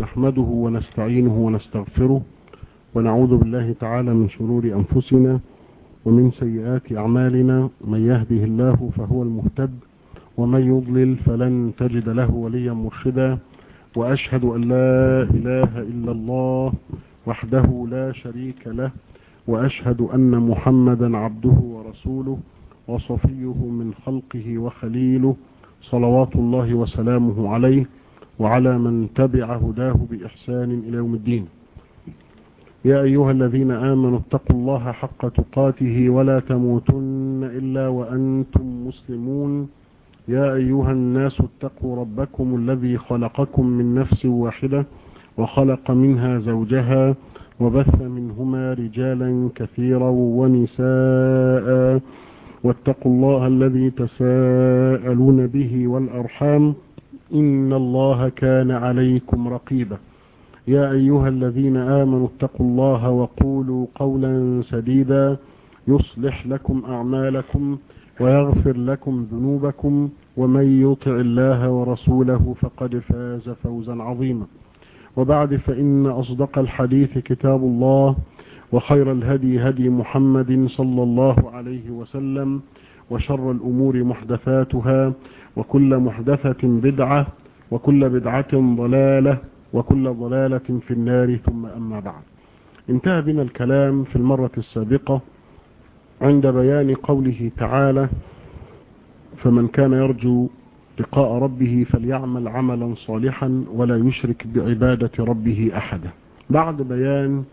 نحمده ونستعينه ونستغفره ونعوذ بالله تعالى من شرور أنفسنا ومن سيئات أعمالنا من يهده الله فهو المهتد ومن يضلل فلن تجد له وليا مرشدا وأشهد أن لا إله إلا الله وحده لا شريك له وأشهد أن محمدا عبده ورسوله وصفيه من خلقه وخليله صلوات الله وسلامه عليه وعلى من تبع هداه بإحسان إلى يوم الدين يا أيها الذين آمنوا اتقوا الله حق تقاته ولا تموتن إلا وأنتم مسلمون يا أيها الناس اتقوا ربكم الذي خلقكم من نفس واحدة وخلق منها زوجها وبث منهما رجالا كثيرا ونساء واتقوا الله الذي تساءلون به والأرحام إن الله كان عليكم رقيبا يا أيها الذين آمنوا اتقوا الله وقولوا قولا سديدا يصلح لكم أعمالكم ويغفر لكم ذنوبكم ومن يطع الله ورسوله فقد فاز فوزا عظيما وبعد فإن أصدق الحديث كتاب الله وخير الهدي هدي محمد صلى الله عليه وسلم وشر الأمور محدثاتها وكل محدثة بدعة وكل بدعة ضلالة وكل ضلالة في النار ثم أما بعد انتهى بنا الكلام في المرة السابقة عند بيان قوله تعالى فمن كان يرجو لقاء ربه فليعمل عملا صالحا ولا يشرك بعبادة ربه أحدا بعد بيان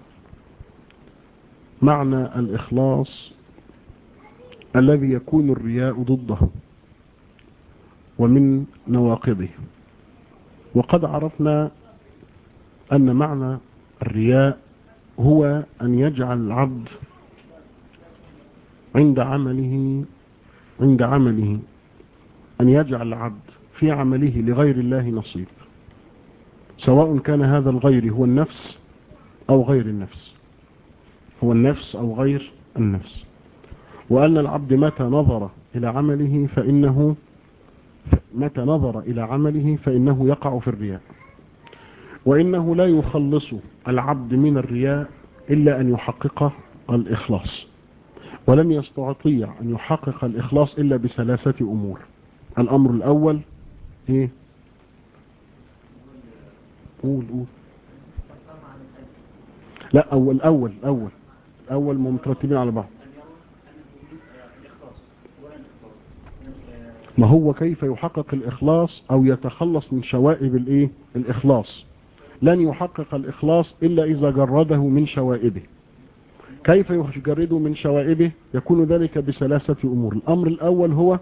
معنى الإخلاص الذي يكون الرياء ضده ومن نواقضه وقد عرفنا أن معنى الرياء هو أن يجعل العبد عند عمله عند عمله أن يجعل العبد في عمله لغير الله نصيب سواء كان هذا الغير هو النفس أو غير النفس هو النفس أو غير النفس وأن العبد متى نظر إلى عمله فإنه متى نظر إلى عمله فإنه يقع في الرياء وإنه لا يخلص العبد من الرياء إلا أن يحقق الإخلاص ولم يستطيع أن يحقق الإخلاص إلا بثلاثة أمور الأمر الأول إيه قول قول لا أول أول أول أول مترتبين على بعض ما هو كيف يحقق الإخلاص أو يتخلص من شوائب الإيه الإخلاص لن يحقق الإخلاص إلا إذا جرده من شوائبه كيف يجرده من شوائبه يكون ذلك بثلاثة أمور الأمر الأول هو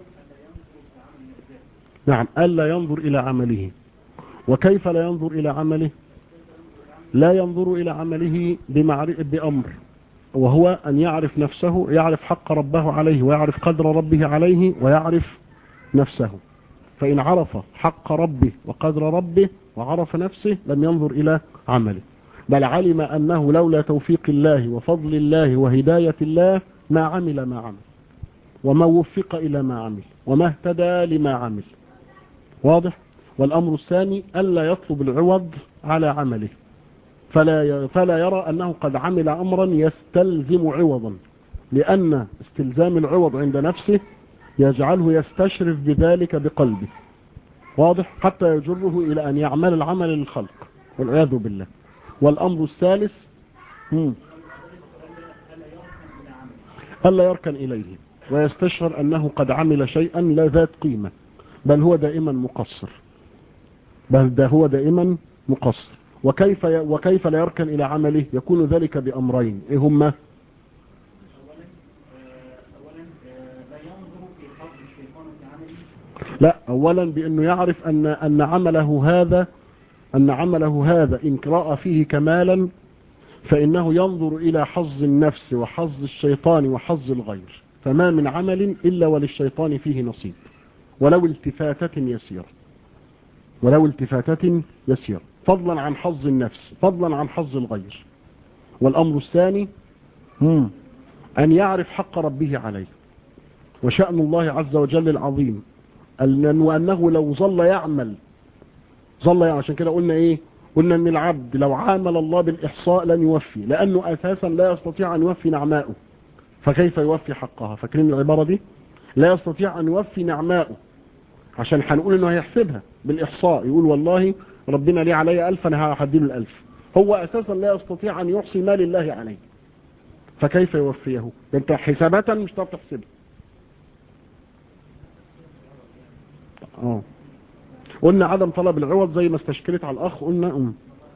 نعم ألا ينظر إلى عمله وكيف لا ينظر إلى عمله لا ينظر إلى عمله بأمر وهو أن يعرف نفسه يعرف حق ربه عليه ويعرف قدر ربه عليه ويعرف نفسه فإن عرف حق ربه وقدر ربه وعرف نفسه لم ينظر إلى عمله بل علم أنه لولا توفيق الله وفضل الله وهداية الله ما عمل ما عمل وما وفق إلى ما عمل وما اهتدى لما عمل واضح والأمر الثاني ألا يطلب العوض على عمله فلا فلا يرى أنه قد عمل أمرا يستلزم عوضا لأن استلزام العوض عند نفسه يجعله يستشرف بذلك بقلبه واضح حتى يجره إلى أن يعمل العمل للخلق والعياذ بالله والأمر الثالث ألا يركن إليه ويستشعر أنه قد عمل شيئا لا ذات قيمة بل هو دائما مقصر بل ده هو دائما مقصر وكيف وكيف لا يركن إلى عمله يكون ذلك بأمرين إيه هما لا أولا بأنه يعرف أن أن عمله هذا أن عمله هذا إن رأى فيه كمالا فإنه ينظر إلى حظ النفس وحظ الشيطان وحظ الغير فما من عمل إلا وللشيطان فيه نصيب ولو التفاتة يسيرة ولو التفاتة يسيرة فضلا عن حظ النفس فضلا عن حظ الغير والأمر الثاني هم أن يعرف حق ربه عليه وشأن الله عز وجل العظيم وأنه لو ظل يعمل ظل يعمل عشان كده قلنا إيه قلنا ان العبد لو عامل الله بالاحصاء لن يوفي لانه اساسا لا يستطيع ان يوفي نعمائه فكيف يوفي حقها فاكرين العبارة دي لا يستطيع ان يوفي نعمائه عشان هنقول انه هيحسبها بالاحصاء يقول والله ربنا ليه علي الف انا هديله الالف هو اساسا لا يستطيع ان يحصي ما لله عليه فكيف يوفيه ده انت حسابة مش هتعرف تحسبها اه قلنا عدم طلب العوض زي ما استشكلت على الاخ قلنا ام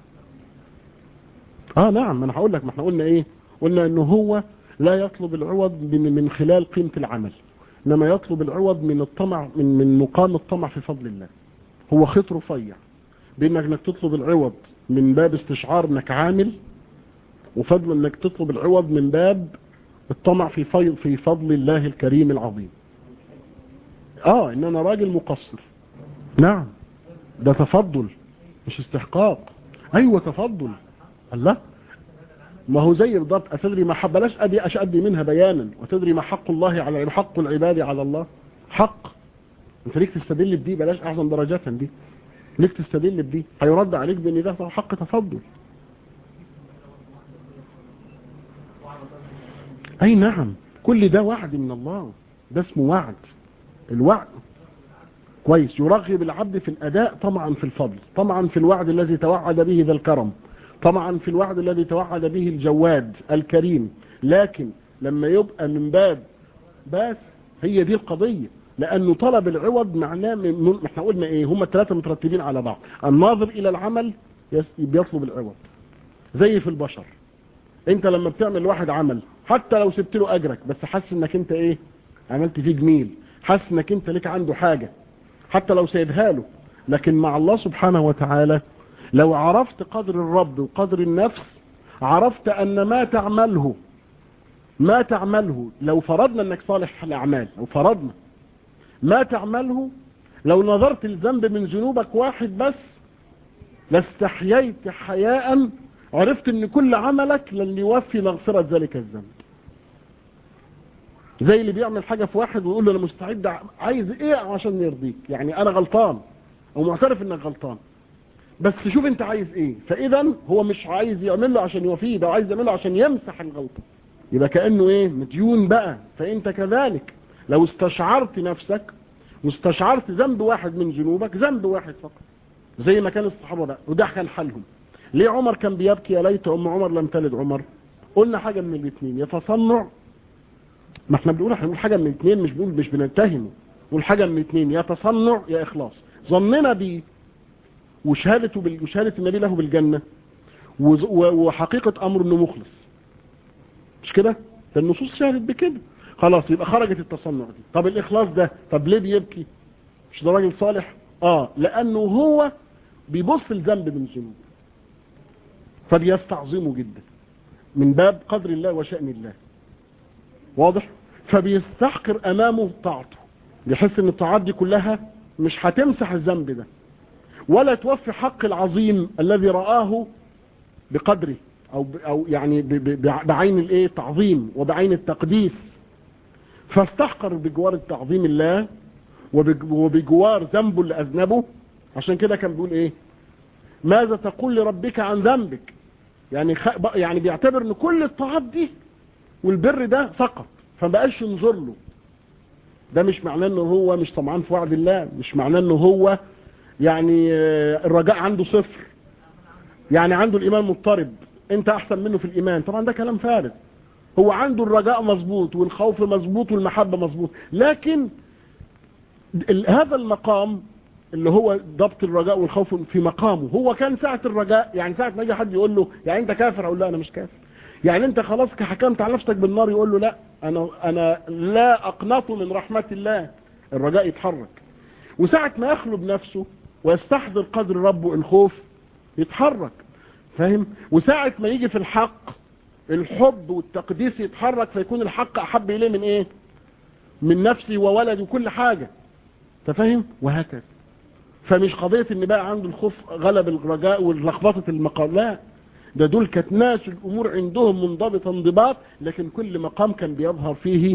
اه نعم ما انا هقول لك ما احنا قلنا ايه قلنا انه هو لا يطلب العوض من من خلال قيمة العمل انما يطلب العوض من الطمع من من مقام الطمع في فضل الله هو خيط رفيع بين انك تطلب العوض من باب استشعار انك عامل وفضل انك تطلب العوض من باب الطمع في في في فضل الله الكريم العظيم اه ان انا راجل مقصر نعم ده تفضل مش استحقاق ايوه تفضل الله ما هو زي بالضبط أتدري ما حق بلاش أدي أشأدي منها بيانا وتدري ما حق الله على حق العباد على الله حق انت ليك تستدل بدي بلاش أعظم درجات دي ليك تستدل بدي هيرد عليك بأن ده حق تفضل أي نعم كل ده وعد من الله ده اسمه وعد الوعد كويس يرغب العبد في الأداء طمعا في الفضل طمعا في الوعد الذي توعد به ذا الكرم طبعا في الوعد الذي توعد به الجواد الكريم لكن لما يبقى من باب بس هي دي القضية لأنه طلب العوض معناه من احنا قلنا ايه هم الثلاثة مترتبين على بعض الناظر إلى العمل بيطلب العوض زي في البشر انت لما بتعمل واحد عمل حتى لو سبت له أجرك بس حاسس انك انت ايه عملت فيه جميل حاسس انك انت لك عنده حاجة حتى لو سيبها له لكن مع الله سبحانه وتعالى لو عرفت قدر الرب وقدر النفس عرفت أن ما تعمله ما تعمله لو فرضنا أنك صالح الأعمال لو فرضنا ما تعمله لو نظرت الذنب من ذنوبك واحد بس لاستحييت حياء عرفت ان كل عملك لن يوفي مغفرة ذلك الذنب زي اللي بيعمل حاجة في واحد ويقول له انا مستعد عايز ايه عشان يرضيك يعني انا غلطان او معترف انك غلطان بس شوف انت عايز ايه فاذا هو مش عايز يعمل له عشان يوفيه ده عايز يعمله عشان يمسح الغلطة يبقى كأنه ايه مديون بقى فانت كذلك لو استشعرت نفسك واستشعرت ذنب واحد من ذنوبك ذنب واحد فقط زي ما كان الصحابة بقى وده كان حالهم ليه عمر كان بيبكي يا ليت ام عمر لم تلد عمر قلنا حاجة من الاثنين يتصنع ما احنا بنقول احنا بنقول حاجة من الاثنين مش بنقول مش بنتهمه نقول حاجة من الاثنين يا تصنع يا اخلاص ظننا بيه وشهادته بال... وشهادة النبي له بالجنة وز... و... وحقيقة امر انه مخلص مش كده ده النصوص شهدت بكده خلاص يبقى خرجت التصنع دي طب الاخلاص ده طب ليه بيبكي مش ده راجل صالح اه لانه هو بيبص الذنب من ذنوبه فبيستعظمه جدا من باب قدر الله وشأن الله واضح فبيستحقر امامه طاعته بيحس ان الطاعات دي كلها مش هتمسح الذنب ده ولا توفي حق العظيم الذي رآه بقدره او او يعني بعين الايه التعظيم وبعين التقديس فاستحقر بجوار التعظيم الله وبجوار ذنبه اللي اذنبه عشان كده كان بيقول ايه ماذا تقول لربك عن ذنبك يعني خ... يعني بيعتبر ان كل الطاعات دي والبر ده سقط فمبقاش ينظر له ده مش معناه انه هو مش طمعان في وعد الله مش معناه انه هو يعني الرجاء عنده صفر يعني عنده الايمان مضطرب انت احسن منه في الايمان طبعا ده كلام فارغ هو عنده الرجاء مظبوط والخوف مظبوط والمحبة مظبوط لكن هذا المقام اللي هو ضبط الرجاء والخوف في مقامه هو كان ساعة الرجاء يعني ساعة ما يجي حد يقول له يعني انت كافر اقول له انا مش كافر يعني انت خلاص حكمت على نفسك بالنار يقول له لا انا انا لا اقنط من رحمة الله الرجاء يتحرك وساعة ما يخلو بنفسه ويستحضر قدر ربه الخوف يتحرك فاهم وساعة ما يجي في الحق الحب والتقديس يتحرك فيكون الحق احب اليه من ايه من نفسي وولدي وكل حاجة تفهم وهكذا فمش قضية ان بقى عنده الخوف غلب الرجاء واللخبطة المقام لا ده دول كانت ناس الامور عندهم منضبطة انضباط لكن كل مقام كان بيظهر فيه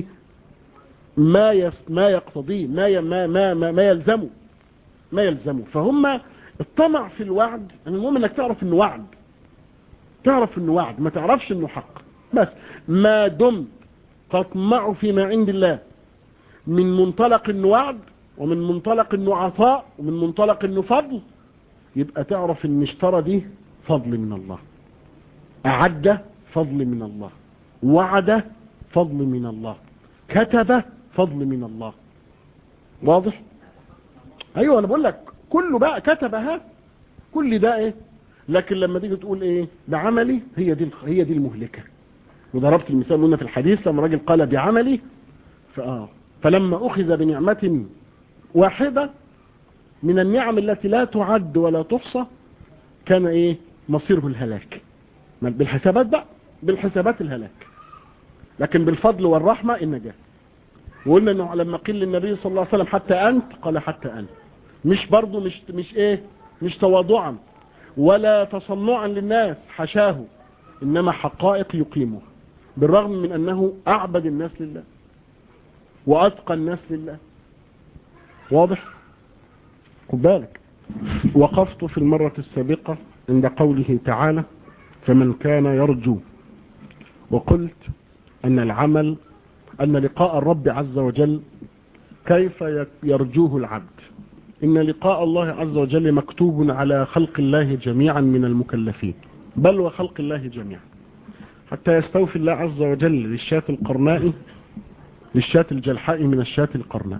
ما يس ما يقتضيه ما ي... ما ما ما, ما يلزمه ما يلزمه فهم الطمع في الوعد المهم انك تعرف انه وعد تعرف انه وعد ما تعرفش انه حق بس ما دمت تطمع فيما عند الله من منطلق انه وعد ومن منطلق انه عطاء ومن منطلق انه فضل يبقى تعرف ان اشترى دي فضل من الله اعد فضل من الله وعد فضل من الله كتب فضل من الله واضح ايوه انا بقول لك كله بقى كتبها كل ده ايه لكن لما تيجي تقول ايه بعملي هي دي هي دي المهلكه وضربت المثال قلنا في الحديث لما الراجل قال بعملي فآه فلما اخذ بنعمه واحده من النعم التي لا تعد ولا تحصى كان ايه مصيره الهلاك بالحسابات بقى بالحسابات الهلاك لكن بالفضل والرحمة النجاة وقلنا انه لما قيل للنبي صلى الله عليه وسلم حتى انت قال حتى انا مش برضه مش مش ايه مش تواضعا ولا تصنعا للناس حشاه انما حقائق يقيمها بالرغم من انه اعبد الناس لله واتقى الناس لله واضح خد بالك وقفت في المرة السابقة عند قوله تعالى فمن كان يرجو وقلت أن العمل أن لقاء الرب عز وجل كيف يرجوه العبد إن لقاء الله عز وجل مكتوب على خلق الله جميعا من المكلفين بل وخلق الله جميعا حتى يستوفي الله عز وجل للشاة القرناء للشاة الجلحاء من الشاة القرناء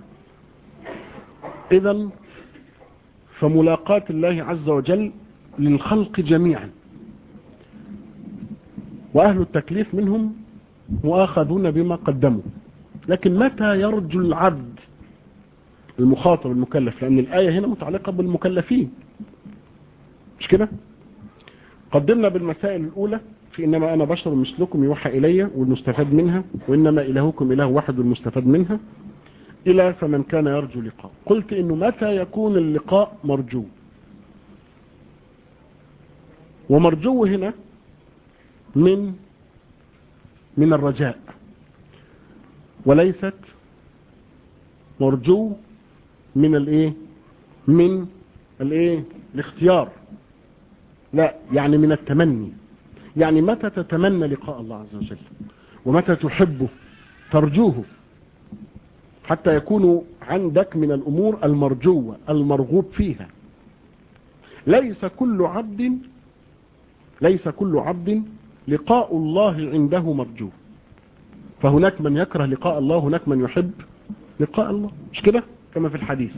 إذا فملاقاة الله عز وجل للخلق جميعا وأهل التكليف منهم مؤاخذون بما قدموا لكن متى يرجو العبد المخاطب المكلف لأن الآية هنا متعلقة بالمكلفين مش كده قدمنا بالمسائل الأولى في إنما أنا بشر مثلكم يوحى إلي والمستفاد منها وإنما إلهكم إله واحد والمستفاد منها إلى فمن كان يرجو لقاء قلت إنه متى يكون اللقاء مرجو ومرجو هنا من من الرجاء وليست مرجو من الايه من الايه الاختيار لا يعني من التمني يعني متى تتمنى لقاء الله عز وجل ومتى تحبه ترجوه حتى يكون عندك من الأمور المرجوة المرغوب فيها ليس كل عبد ليس كل عبد لقاء الله عنده مرجو فهناك من يكره لقاء الله هناك من يحب لقاء الله مش كده كما في الحديث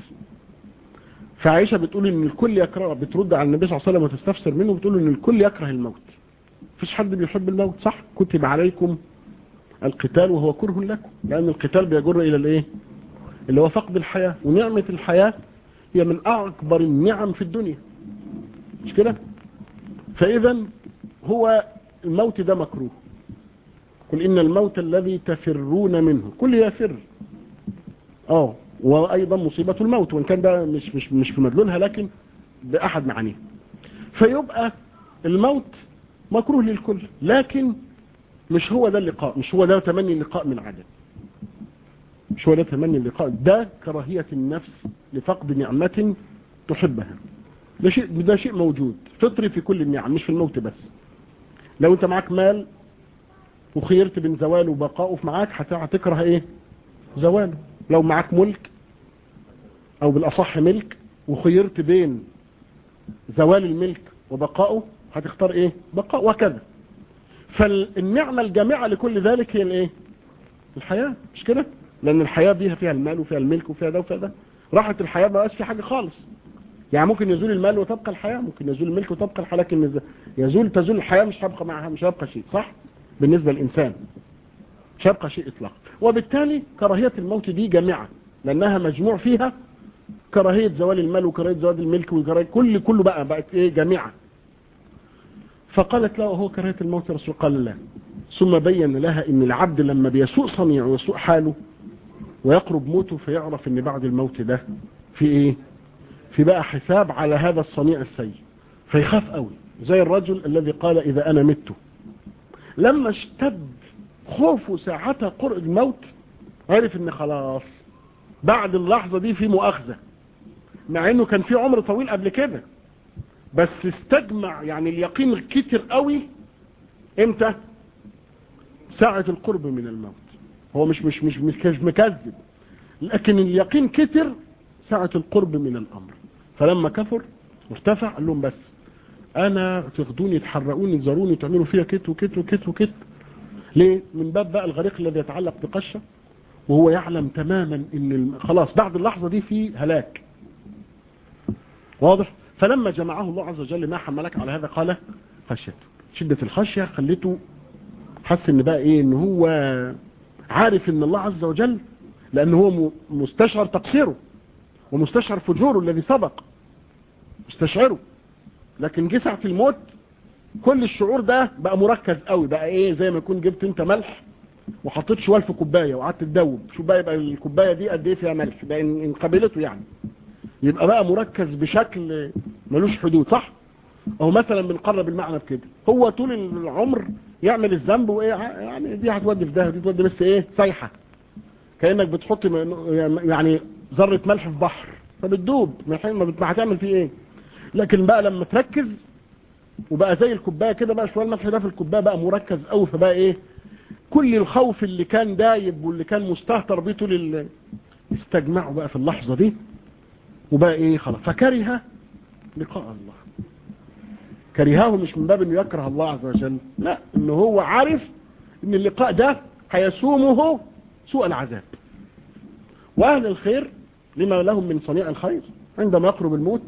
فعائشة بتقول ان الكل يكره بترد على النبي صلى الله عليه وسلم وتستفسر منه بتقول ان الكل يكره الموت مفيش حد بيحب الموت صح كتب عليكم القتال وهو كره لكم لأن القتال بيجر إلى الإيه اللي هو فقد الحياة ونعمة الحياة هي من أكبر النعم في الدنيا مش كده فإذا هو الموت ده مكروه قل إن الموت الذي تفرون منه كل يفر اه وأيضا مصيبة الموت وإن كان ده مش, مش, مش في مدلولها لكن بأحد معانيه فيبقى الموت مكروه للكل لكن مش هو ده اللقاء مش هو ده تمني اللقاء من عدم مش هو ده تمني اللقاء ده كراهية النفس لفقد نعمة تحبها ده شيء, ده شيء موجود فطري في كل النعم مش في الموت بس لو انت معاك مال وخيرت بين زواله وبقائه معاك هتكره ايه زواله لو معاك ملك او بالاصح ملك وخيرت بين زوال الملك وبقائه هتختار ايه بقاء وكذا فالنعمة الجامعة لكل ذلك هي الايه الحياة مش كده لان الحياة فيها فيها المال وفيها الملك وفيها ده وفيها ده راحت الحياة ما بقاش في حاجة خالص يعني ممكن يزول المال وتبقى الحياة ممكن يزول الملك وتبقى الحياة لكن يزول تزول الحياة مش هيبقى معها مش هيبقى شيء صح بالنسبة للإنسان مش هيبقى شيء إطلاق وبالتالي كراهية الموت دي جامعة لأنها مجموع فيها كراهية زوال المال وكراهية زوال الملك وكراهية كل كله بقى بقت ايه جامعة فقالت له هو كراهية الموت رسول قال لا ثم بين لها ان العبد لما بيسوء صنيعه ويسوء حاله ويقرب موته فيعرف ان بعد الموت ده في ايه في بقى حساب على هذا الصنيع السيء فيخاف قوي زي الرجل الذي قال اذا انا مت لما اشتد خوفه ساعتها قرء الموت عرف ان خلاص بعد اللحظة دي في مؤاخذة مع انه كان في عمر طويل قبل كده بس استجمع يعني اليقين كتر قوي امتى ساعة القرب من الموت هو مش مش مش مش مكذب لكن اليقين كتر ساعة القرب من الامر فلما كثر ارتفع قال لهم بس انا تاخدوني تحرقوني تزاروني تعملوا فيها كت وكت وكت وكت ليه من باب بقى الغريق الذي يتعلق بقشة وهو يعلم تماما ان خلاص بعد اللحظة دي في هلاك واضح فلما جمعه الله عز وجل ما حملك على هذا قال خشيته شدة الخشية خليته حس ان بقى ايه ان هو عارف ان الله عز وجل لان هو مستشعر تقصيره ومستشعر فجوره الذي سبق مستشعره لكن جه ساعة الموت كل الشعور ده بقى مركز قوي بقى ايه زي ما يكون جبت انت ملح وحطيت شوال في كوبايه وقعدت تدوب شوف بقى يبقى الكوبايه دي قد ايه فيها ملح بقى ان قبلته يعني يبقى بقى مركز بشكل ملوش حدود صح او مثلا بنقرب المعنى بكده هو طول العمر يعمل الذنب وايه يعني دي هتودي في ده دي تودي بس ايه سايحه كانك بتحط يعني ذره ملح في بحر فبتدوب ما هتعمل فيه ايه لكن بقى لما تركز وبقى زي الكوبايه كده بقى شويه الملح ده في الكوبايه بقى مركز قوي فبقى ايه كل الخوف اللي كان دايب واللي كان مستهتر بيه طول استجمعوا بقى في اللحظه دي وبقى ايه خلاص فكره لقاء الله كرهه مش من باب انه يكره الله عز وجل لا انه هو عارف ان اللقاء ده هيسومه سوء العذاب واهل الخير لما لهم من صنيع الخير عندما يقرب الموت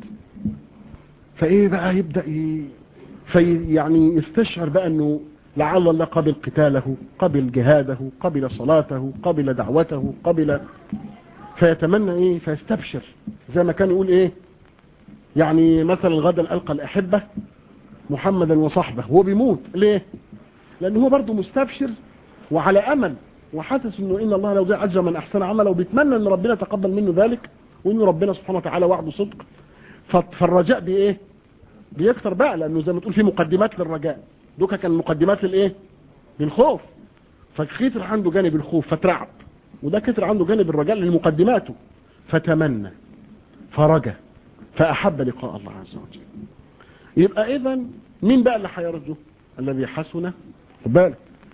فايه بقى يبدأ ي... في يعني يستشعر بقى انه لعل الله قبل قتاله قبل جهاده قبل صلاته قبل دعوته قبل فيتمنى ايه فيستبشر زي ما كان يقول ايه يعني مثلا غدا القى الاحبه محمدا وصحبه هو بيموت ليه لان هو برضه مستبشر وعلى امل وحاسس انه ان الله لا يضيع اجر من احسن عمله وبيتمنى ان ربنا يتقبل منه ذلك وان ربنا سبحانه وتعالى وعده صدق فالرجاء بايه بيكثر بقى لانه زي ما تقول في مقدمات للرجاء دوكا كان مقدمات للايه للخوف فكتر عنده جانب الخوف فترعب وده كتر عنده جانب الرجاء لمقدماته فتمنى فرجى فأحب لقاء الله عز وجل يبقى اذا مين بقى اللي هيرجو الذي حسن بالك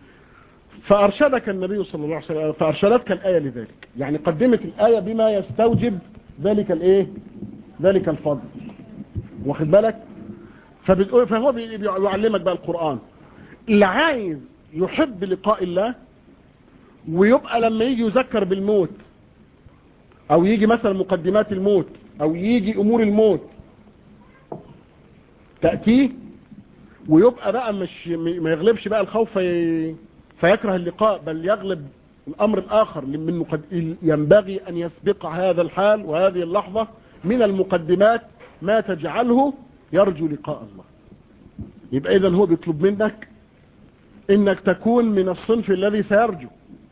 فأرشدك النبي صلى الله عليه وسلم فأرشدتك الآية لذلك يعني قدمت الآية بما يستوجب ذلك الايه ذلك الفضل واخد بالك فبتقول فهو بيعلمك بقى القرآن اللي عايز يحب لقاء الله ويبقى لما يجي يذكر بالموت او يجي مثلا مقدمات الموت او يجي امور الموت تأتيه ويبقى بقى مش ما يغلبش بقى الخوف في فيكره اللقاء بل يغلب الامر الاخر من مقد... ينبغي ان يسبق هذا الحال وهذه اللحظة من المقدمات ما تجعله يرجو لقاء الله يبقى اذا هو بيطلب منك انك تكون من الصنف الذي سيرجو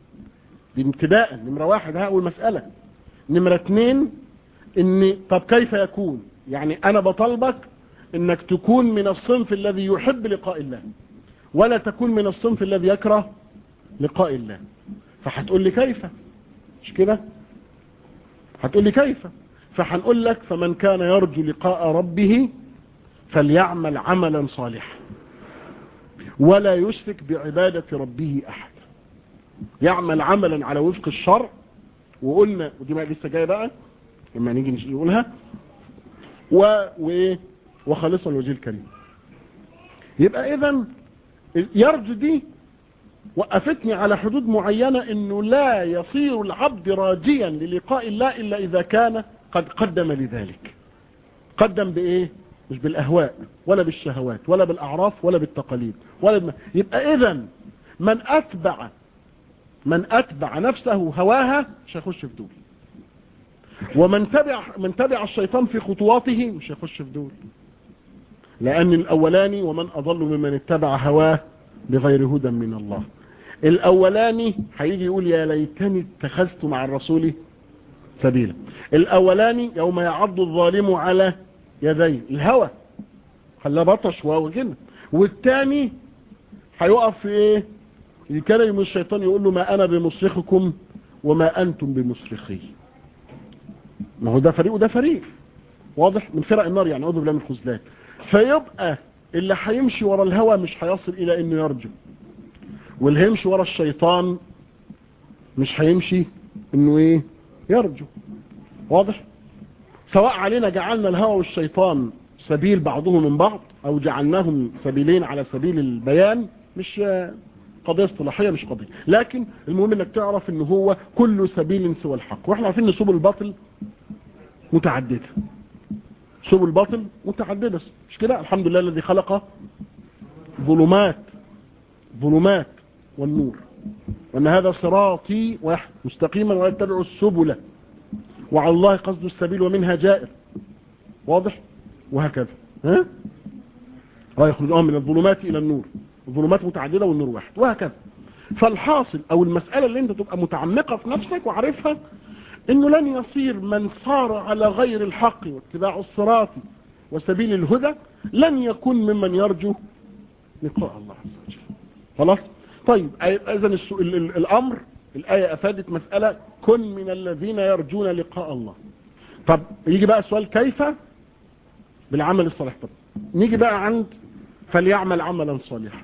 ابتداء نمرة واحد ها اول مسألة نمرة اتنين ان طب كيف يكون يعني انا بطلبك انك تكون من الصنف الذي يحب لقاء الله ولا تكون من الصنف الذي يكره لقاء الله فهتقول لي كيف مش كده هتقول لي كيف فهنقول لك فمن كان يرجو لقاء ربه فليعمل عملا صالحا ولا يشرك بعبادة ربه أحد يعمل عملا على وفق الشرع وقلنا ودي ما لسه جايه بقى لما نيجي نقولها و وايه وخالصا الوجه الكريم يبقى اذا يرجو دي وقفتني على حدود معينة انه لا يصير العبد راجيا للقاء الله الا اذا كان قد قدم لذلك قدم بايه مش بالاهواء ولا بالشهوات ولا بالاعراف ولا بالتقاليد ولا بما. يبقى اذا من اتبع من اتبع نفسه هواها مش هيخش في دول ومن تبع من تبع الشيطان في خطواته مش هيخش في دول لان الاولاني ومن اضل ممن اتبع هواه بغير هدى من الله الاولاني هيجي يقول يا ليتني اتخذت مع الرسول سبيلا الاولاني يوم يعض الظالم على يديه الهوى خلاه بطش وهو كده والتاني هيقف في ايه يكلم الشيطان يقول له ما انا بمصرخكم وما انتم بمصرخي ما هو ده فريق وده فريق واضح من فرق النار يعني اعوذ بالله من الخذلان فيبقى اللي هيمشي ورا الهوى مش هيصل الى انه يرجو واللي هيمشي ورا الشيطان مش هيمشي انه ايه يرجو واضح سواء علينا جعلنا الهوى والشيطان سبيل بعضهم من بعض او جعلناهم سبيلين على سبيل البيان مش قضية اصطلاحية مش قضية لكن المهم انك تعرف ان هو كل سبيل سوى الحق واحنا عارفين ان سبل الباطل متعددة سبل الباطل متعددة مش كده الحمد لله الذي خلق ظلمات ظلمات والنور وان هذا صراطي واحد مستقيما ولا تتبعوا السبل وعلى الله قصد السبيل ومنها جائر واضح وهكذا ها ويخرجون من الظلمات الى النور الظلمات متعددة والنور واحد وهكذا فالحاصل او المسألة اللي انت تبقى متعمقة في نفسك وعارفها انه لن يصير من صار على غير الحق واتباع الصراط وسبيل الهدى لن يكون ممن يرجو لقاء الله عز وجل خلاص طيب اذا الامر الايه افادت مساله كن من الذين يرجون لقاء الله طب يجي بقى السؤال كيف بالعمل الصالح طب نيجي بقى عند فليعمل عملا صالحا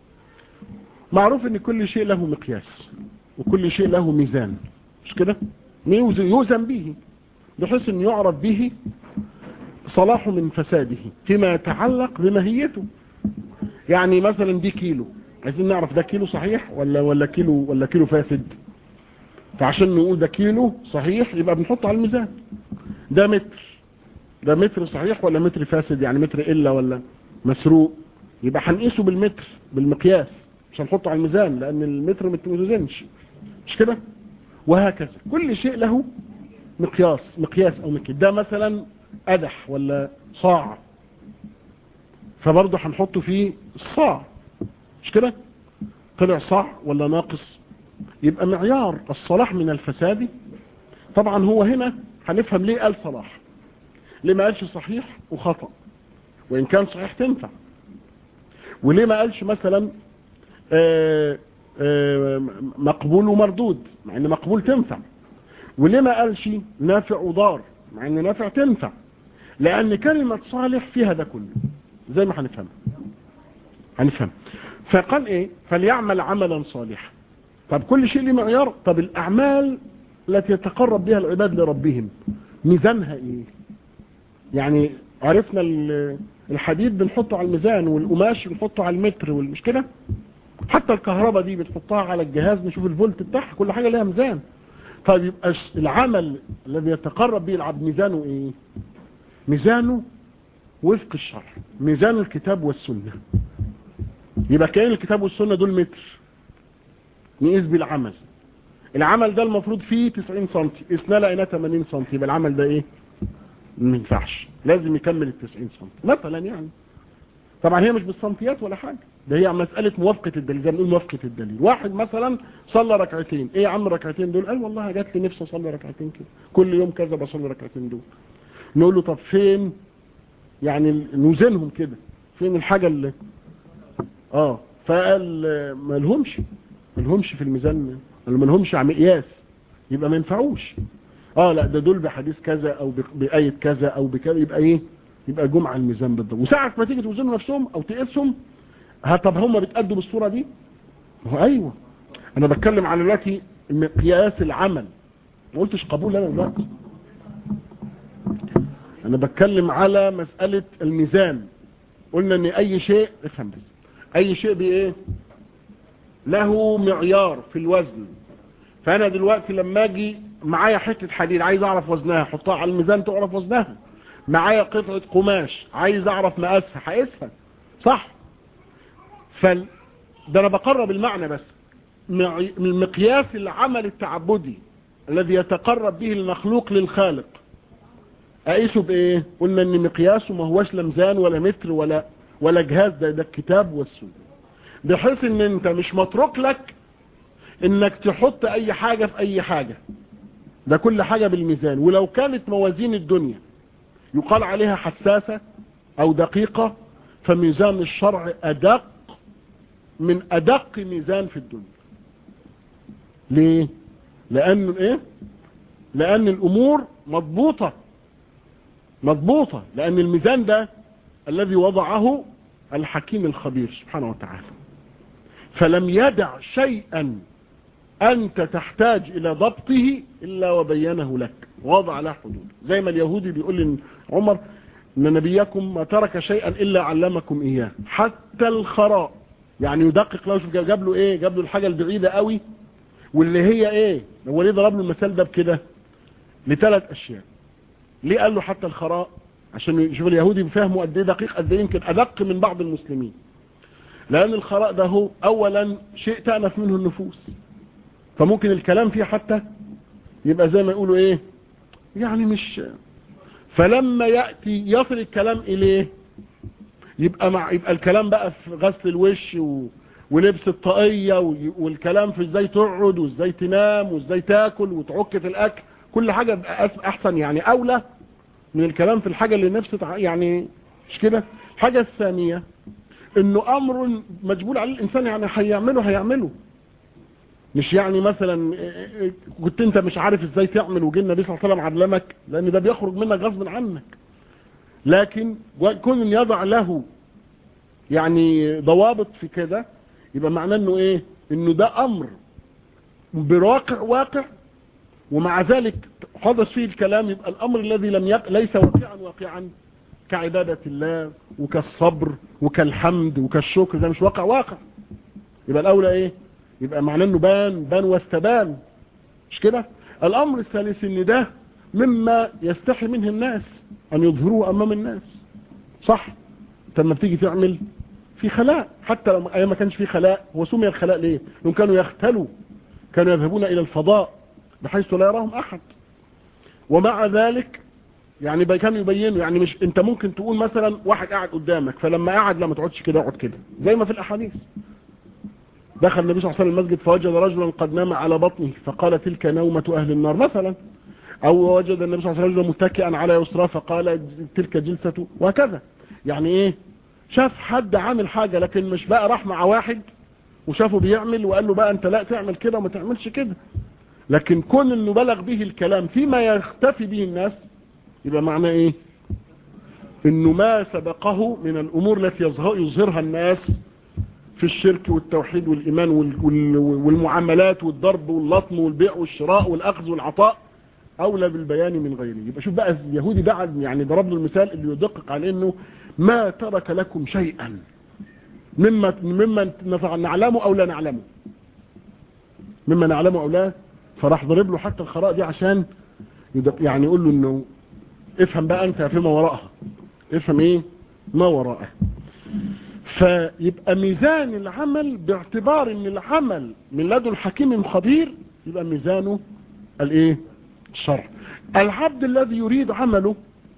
معروف ان كل شيء له مقياس وكل شيء له ميزان مش كده يوزن به بحيث ان يعرف به صلاحه من فساده فيما يتعلق بماهيته يعني مثلا دي كيلو عايزين نعرف ده كيلو صحيح ولا ولا كيلو ولا كيلو فاسد فعشان نقول ده كيلو صحيح يبقى بنحطه على الميزان ده متر ده متر صحيح ولا متر فاسد يعني متر الا ولا مسروق يبقى هنقيسه بالمتر بالمقياس مش هنحطه على الميزان لان المتر ما توزنش مش كده وهكذا كل شيء له مقياس مقياس او مقياس ده مثلا قدح ولا صاع فبرضه هنحطه في الصاع مش كده طلع صاع ولا ناقص يبقى معيار الصلاح من الفساد طبعا هو هنا هنفهم ليه قال صلاح ليه ما قالش صحيح وخطأ وإن كان صحيح تنفع وليه ما قالش مثلا آآ آآ مقبول ومردود مع ان مقبول تنفع وليه ما قالش نافع وضار مع ان نافع تنفع لان كلمة صالح فيها ده كله زي ما هنفهم هنفهم فقال ايه فليعمل عملا صالحا طب كل شيء له معيار طب الاعمال التي يتقرب بها العباد لربهم ميزانها ايه يعني عرفنا الحديد بنحطه على الميزان والقماش بنحطه على المتر والمش كده حتى الكهرباء دي بتحطها على الجهاز نشوف الفولت بتاعها كل حاجة لها ميزان طيب يبقى العمل الذي يتقرب به العبد ميزانه ايه ميزانه وفق الشرع ميزان الكتاب والسنة يبقى كأن الكتاب والسنة دول متر نقيس بالعمل العمل ده المفروض فيه 90 سم قسنا لقيناه 80 سم يبقى العمل ده ايه ما ينفعش لازم يكمل ال 90 سم مثلا يعني طبعا هي مش بالسنتيات ولا حاجه ده هي مساله موافقه الدليل زي ما بنقول موافقه الدليل واحد مثلا صلى ركعتين ايه يا عم ركعتين دول قال والله جات لي نفسي اصلي ركعتين كده كل يوم كذا بصلي ركعتين دول نقول له طب فين يعني نوزنهم كده فين الحاجه اللي اه فقال ما لهمش ما لهمش في الميزان ما لهمش مقياس يبقى ما ينفعوش اه لا ده دول بحديث كذا او بآية كذا او بكذا يبقى ايه يبقى جمع على الميزان بالضبط وساعة ما تيجي توزنوا نفسهم او تقيسهم ها طب هم بيتأدوا بالصورة دي هو ايوه انا بتكلم على دلوقتي مقياس العمل ما قلتش قبول انا دلوقتي انا بتكلم على مسألة الميزان قلنا ان اي شيء افهم بس اي شيء بايه له معيار في الوزن فانا دلوقتي لما اجي معايا حتة حديد عايز اعرف وزنها احطها على الميزان تعرف وزنها معايا قطعة قماش عايز اعرف مقاسها هقيسها صح فال ده انا بقرب المعنى بس من مقياس العمل التعبدي الذي يتقرب به المخلوق للخالق اقيسه بايه قلنا ان مقياسه ما هوش لا ميزان ولا متر ولا ولا جهاز ده ده الكتاب والسنه بحيث ان انت مش متروك لك انك تحط اي حاجة في اي حاجة ده كل حاجة بالميزان ولو كانت موازين الدنيا يقال عليها حساسة او دقيقة فميزان الشرع ادق من ادق ميزان في الدنيا ليه لان ايه لان الامور مضبوطة مضبوطة لان الميزان ده الذي وضعه الحكيم الخبير سبحانه وتعالى فلم يدع شيئا أنت تحتاج إلى ضبطه إلا وبينه لك وضع له حدود زي ما اليهودي بيقول عمر ان نبيكم ما ترك شيئا الا علمكم اياه حتى الخراء يعني يدقق له شوف جاب له ايه جاب له الحاجه البعيده قوي واللي هي ايه هو ليه ضرب له المثال ده بكده لثلاث اشياء ليه قال له حتى الخراء عشان يشوف اليهودي بفهمه قد ايه دقيق قد ايه يمكن ادق من بعض المسلمين لان الخراء ده هو اولا شيء تأنف منه النفوس فممكن الكلام فيه حتى يبقى زي ما يقولوا ايه يعني مش فلما يأتي يصل الكلام إليه يبقى مع يبقى الكلام بقى في غسل الوش و... ولبس الطاقية و... والكلام في ازاي تقعد وازاي تنام وازاي تاكل وتعك في الاكل كل حاجة احسن يعني اولى من الكلام في الحاجة اللي نفسه تع... يعني مش كده الحاجة الثانية انه امر مجبول عليه الانسان يعني هيعمله هيعمله مش يعني مثلا كنت انت مش عارف ازاي تعمل وجي النبي صلى الله عليه وسلم علمك لان ده بيخرج منك غصب عنك لكن كون يضع له يعني ضوابط في كده يبقى معناه انه ايه انه ده امر بواقع واقع ومع ذلك حدث فيه الكلام يبقى الامر الذي لم يق... ليس واقعا واقعا كعبادة الله وكالصبر وكالحمد وكالشكر ده مش واقع واقع يبقى الاولى ايه يبقى معناه انه بان بان واستبان مش كده الامر الثالث ان ده مما يستحي منه الناس ان يظهروه امام الناس صح انت لما بتيجي تعمل في خلاء حتى لو ايام ما كانش في خلاء هو سمي الخلاء ليه لانهم كانوا يختلوا كانوا يذهبون الى الفضاء بحيث لا يراهم احد ومع ذلك يعني كانوا يبينوا يعني مش انت ممكن تقول مثلا واحد قاعد قدامك فلما قاعد لما تقعدش كده اقعد كده زي ما في الاحاديث دخل النبي صلى الله عليه وسلم المسجد فوجد رجلا قد نام على بطنه فقال تلك نومة أهل النار مثلا أو وجد النبي صلى الله عليه وسلم متكئا على يسرى فقال تلك جلسة وهكذا يعني إيه شاف حد عامل حاجة لكن مش بقى راح مع واحد وشافه بيعمل وقال له بقى أنت لا تعمل كده وما تعملش كده لكن كون انه بلغ به الكلام فيما يختفي به الناس يبقى معناه ايه انه ما سبقه من الامور التي يظهرها الناس في الشرك والتوحيد والإيمان والمعاملات والضرب واللطم والبيع والشراء والأخذ والعطاء أولى بالبيان من غيره يبقى شوف بقى اليهودي بعد يعني ضرب له المثال اللي يدقق على أنه ما ترك لكم شيئا مما مما نعلمه أو لا نعلمه مما نعلمه أو لا فراح ضرب له حتى الخراء دي عشان يعني يقول له أنه افهم بقى أنت فيما وراءها افهم إيه ما وراءه فيبقى ميزان العمل باعتبار ان العمل من لدن حكيم خبير يبقى ميزانه الايه الشرع العبد الذي يريد عمله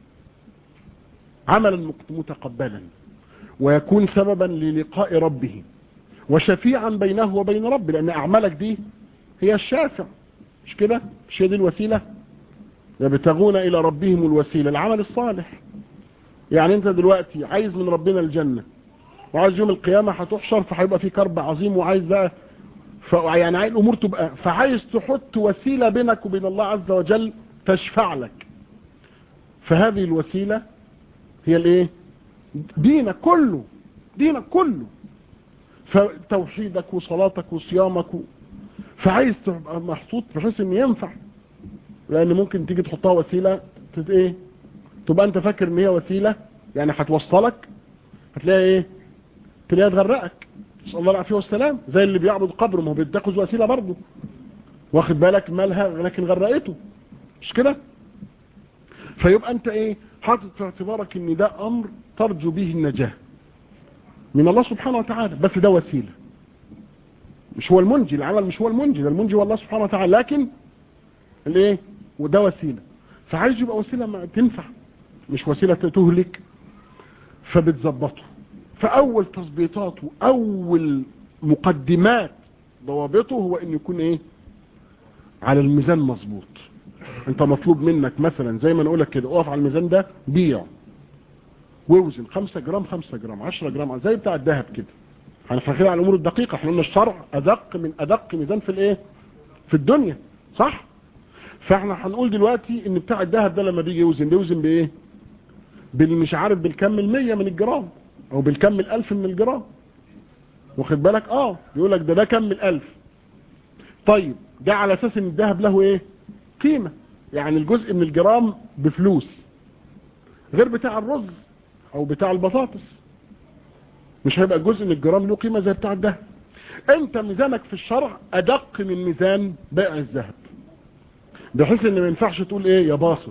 عملا متقبلا ويكون سببا للقاء ربه وشفيعا بينه وبين ربه لان اعمالك دي هي الشافع مش كده مش هي دي الوسيله يبتغون الى ربهم الوسيله العمل الصالح يعني انت دلوقتي عايز من ربنا الجنه وعايز يوم القيامة هتحشر فهيبقى في كرب عظيم وعايز بقى ف... يعني عايز الامور تبقى فعايز تحط وسيلة بينك وبين الله عز وجل تشفع لك فهذه الوسيلة هي الايه دينك كله دينك كله فتوحيدك وصلاتك وصيامك و... فعايز تبقى محطوط بحيث ان ينفع لان ممكن تيجي تحطها وسيلة تت ايه تبقى انت فاكر ان هي وسيلة يعني هتوصلك هتلاقي ايه تلاقيها تغرقك نسال الله العافيه والسلام زي اللي بيعبد قبر ما هو بيتخذ وسيله برضه واخد بالك مالها لكن غرقته مش كده فيبقى انت ايه حاطط في اعتبارك ان ده امر ترجو به النجاه من الله سبحانه وتعالى بس ده وسيله مش هو المنجي العمل مش هو المنجي ده المنجي هو الله سبحانه وتعالى لكن الايه وده وسيله فعايز يبقى وسيله ما تنفع مش وسيله تهلك فبتظبطه فاول تظبيطاته اول مقدمات ضوابطه هو ان يكون ايه على الميزان مظبوط انت مطلوب منك مثلا زي ما انا لك كده اقف على الميزان ده بيع ووزن 5 جرام 5 جرام 10 جرام زي بتاع الذهب كده هنفكر على الامور الدقيقه احنا قلنا الشرع ادق من ادق ميزان في الايه في الدنيا صح فاحنا هنقول دلوقتي ان بتاع الذهب ده لما بيجي يوزن بيوزن بايه بالمش عارف بالكم المية من الجرام او بالكم الالف من الجرام واخد بالك اه يقول لك ده ده كم الالف طيب ده على اساس ان الذهب له ايه قيمة يعني الجزء من الجرام بفلوس غير بتاع الرز او بتاع البطاطس مش هيبقى جزء من الجرام له قيمة زي بتاع الذهب انت ميزانك في الشرع ادق من ميزان بيع الذهب بحيث ان ما ينفعش تقول ايه يا باسط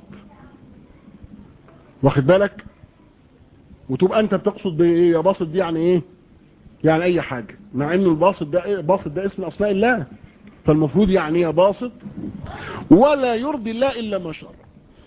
واخد بالك وتبقى انت بتقصد بايه يا باسط دي يعني ايه يعني اي حاجة مع انه الباسط ده إيه؟ باسط ده اسم اسماء الله فالمفروض يعني ايه باسط ولا يرضي الله الا ما شاء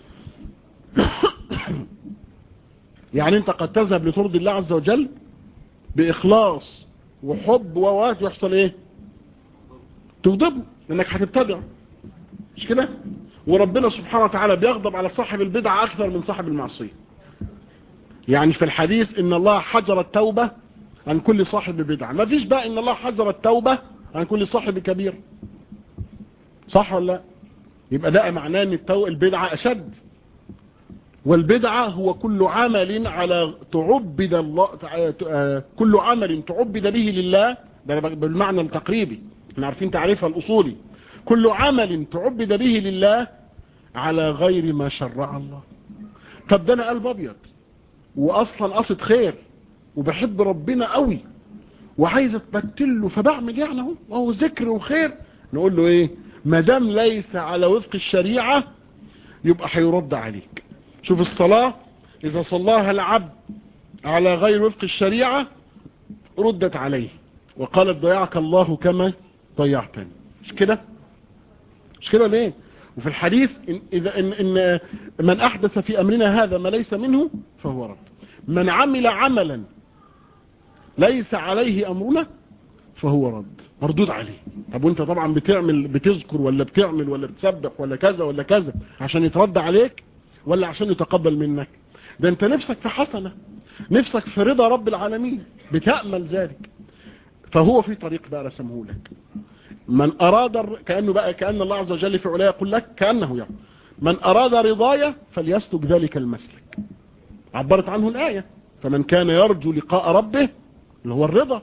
يعني انت قد تذهب لترضي الله عز وجل باخلاص وحب ووات ويحصل ايه تغضبه لانك هتبتدع مش كده وربنا سبحانه وتعالى بيغضب على صاحب البدعة اكثر من صاحب المعصية يعني في الحديث ان الله حجر التوبة عن كل صاحب بدعة ما فيش بقى ان الله حجر التوبة عن كل صاحب كبير صح ولا لا يبقى ده معناه ان التو... البدعة اشد والبدعة هو كل عمل على تعبد الله كل عمل تعبد به لله ده بالمعنى التقريبي احنا عارفين تعريفها الاصولي كل عمل تعبد به لله على غير ما شرع الله طب ده انا قلب ابيض واصلا قصد خير وبحب ربنا قوي وعايز اتبتل له فبعمل يعني اهو وهو ذكر وخير نقول له ايه ما دام ليس على وفق الشريعه يبقى هيرد عليك شوف الصلاه اذا صلاها العبد على غير وفق الشريعه ردت عليه وقالت ضيعك الله كما ضيعتني مش كده مش كده ليه وفي الحديث إن إذا إن, إن من أحدث في أمرنا هذا ما ليس منه فهو رد من عمل عملا ليس عليه أمرنا فهو رد مردود عليه طب وانت طبعا بتعمل بتذكر ولا بتعمل ولا بتسبح ولا كذا ولا كذا عشان يترد عليك ولا عشان يتقبل منك ده انت نفسك في حسنة نفسك في رضا رب العالمين بتأمل ذلك فهو في طريق بقى رسمه لك من أراد كأنه بقى كأن الله عز وجل في علاه يقول لك كأنه يعني من أراد رضايا فليسلك ذلك المسلك عبرت عنه الآية فمن كان يرجو لقاء ربه اللي هو الرضا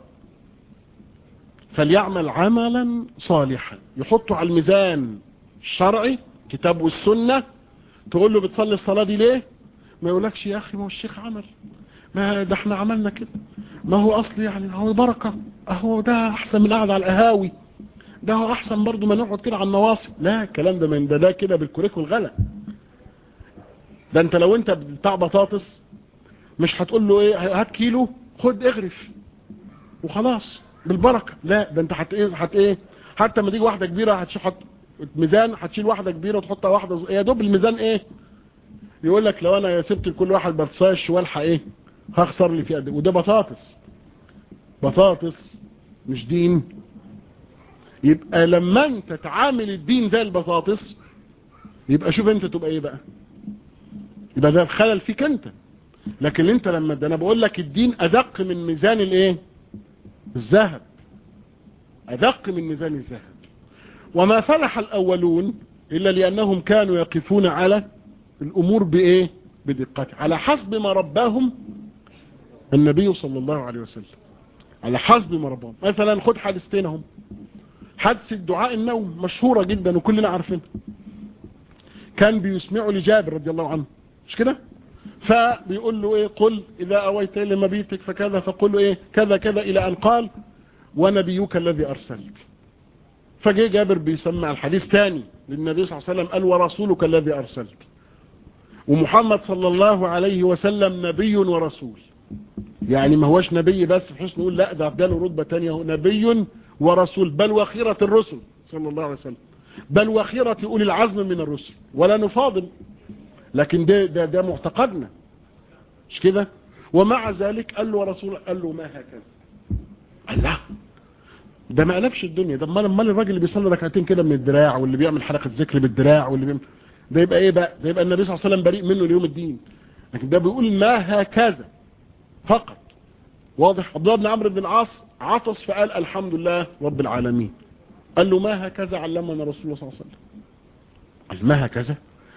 فليعمل عملا صالحا يحطه على الميزان الشرعي كتاب والسنة تقول له بتصلي الصلاة دي ليه ما يقولكش يا أخي ما هو الشيخ عمل ما ده احنا عملنا كده ما هو أصلي يعني هو بركة اهو ده أحسن من قاعد على القهاوي ده هو احسن برضو ما نقعد كده على النواصب لا الكلام ده من ده ده كده بالكوريك والغلا ده انت لو انت بتاع بطاطس مش هتقول له ايه هات كيلو خد اغرف وخلاص بالبركه لا ده انت هت ايه هت ايه حتى لما تيجي واحده كبيره هتحط ميزان هتشيل واحده كبيره وتحطها واحده يا دوب الميزان ايه يقول لك لو انا سبت لكل واحد بطاش والحق ايه هخسر لي في قد وده بطاطس بطاطس مش دين يبقى لما انت تعامل الدين زي البطاطس يبقى شوف انت تبقى ايه بقى يبقى ده الخلل فيك انت لكن انت لما ده انا بقول لك الدين ادق من ميزان الايه الذهب ادق من ميزان الذهب وما فلح الاولون الا لانهم كانوا يقفون على الامور بايه بدقة على حسب ما رباهم النبي صلى الله عليه وسلم على حسب ما رباهم مثلا خد حادثتين هم حادثة دعاء النوم مشهورة جدا وكلنا عارفينها كان بيسمعه لجابر رضي الله عنه مش كده فبيقول له ايه قل اذا اويت الى مبيتك فكذا فقل له ايه كذا كذا الى ان قال ونبيك الذي ارسلت فجاء جابر بيسمع الحديث ثاني للنبي صلى الله عليه وسلم قال ورسولك الذي ارسلت ومحمد صلى الله عليه وسلم نبي ورسول يعني ما هوش نبي بس بحيث نقول لا ده له رتبه ثانيه هو نبي ورسول بل وخيرة الرسل صلى الله عليه وسلم بل وخيرة أولي العزم من الرسل ولا نفاضل لكن ده, ده, ده معتقدنا مش كده ومع ذلك قال له ورسول قال له ما هكذا قال لا ده ما قلبش الدنيا ده امال امال الراجل اللي بيصلي ركعتين كده من الدراع واللي بيعمل حلقه ذكر بالدراع واللي بيعمل ده يبقى ايه بقى ده يبقى النبي صلى الله عليه وسلم بريء منه ليوم الدين لكن ده بيقول ما هكذا فقط واضح عبد الله بن عمرو بن العاص عطس فقال الحمد لله رب العالمين قال له ما هكذا علمنا رسول الله صلى الله عليه وسلم قال ما هكذا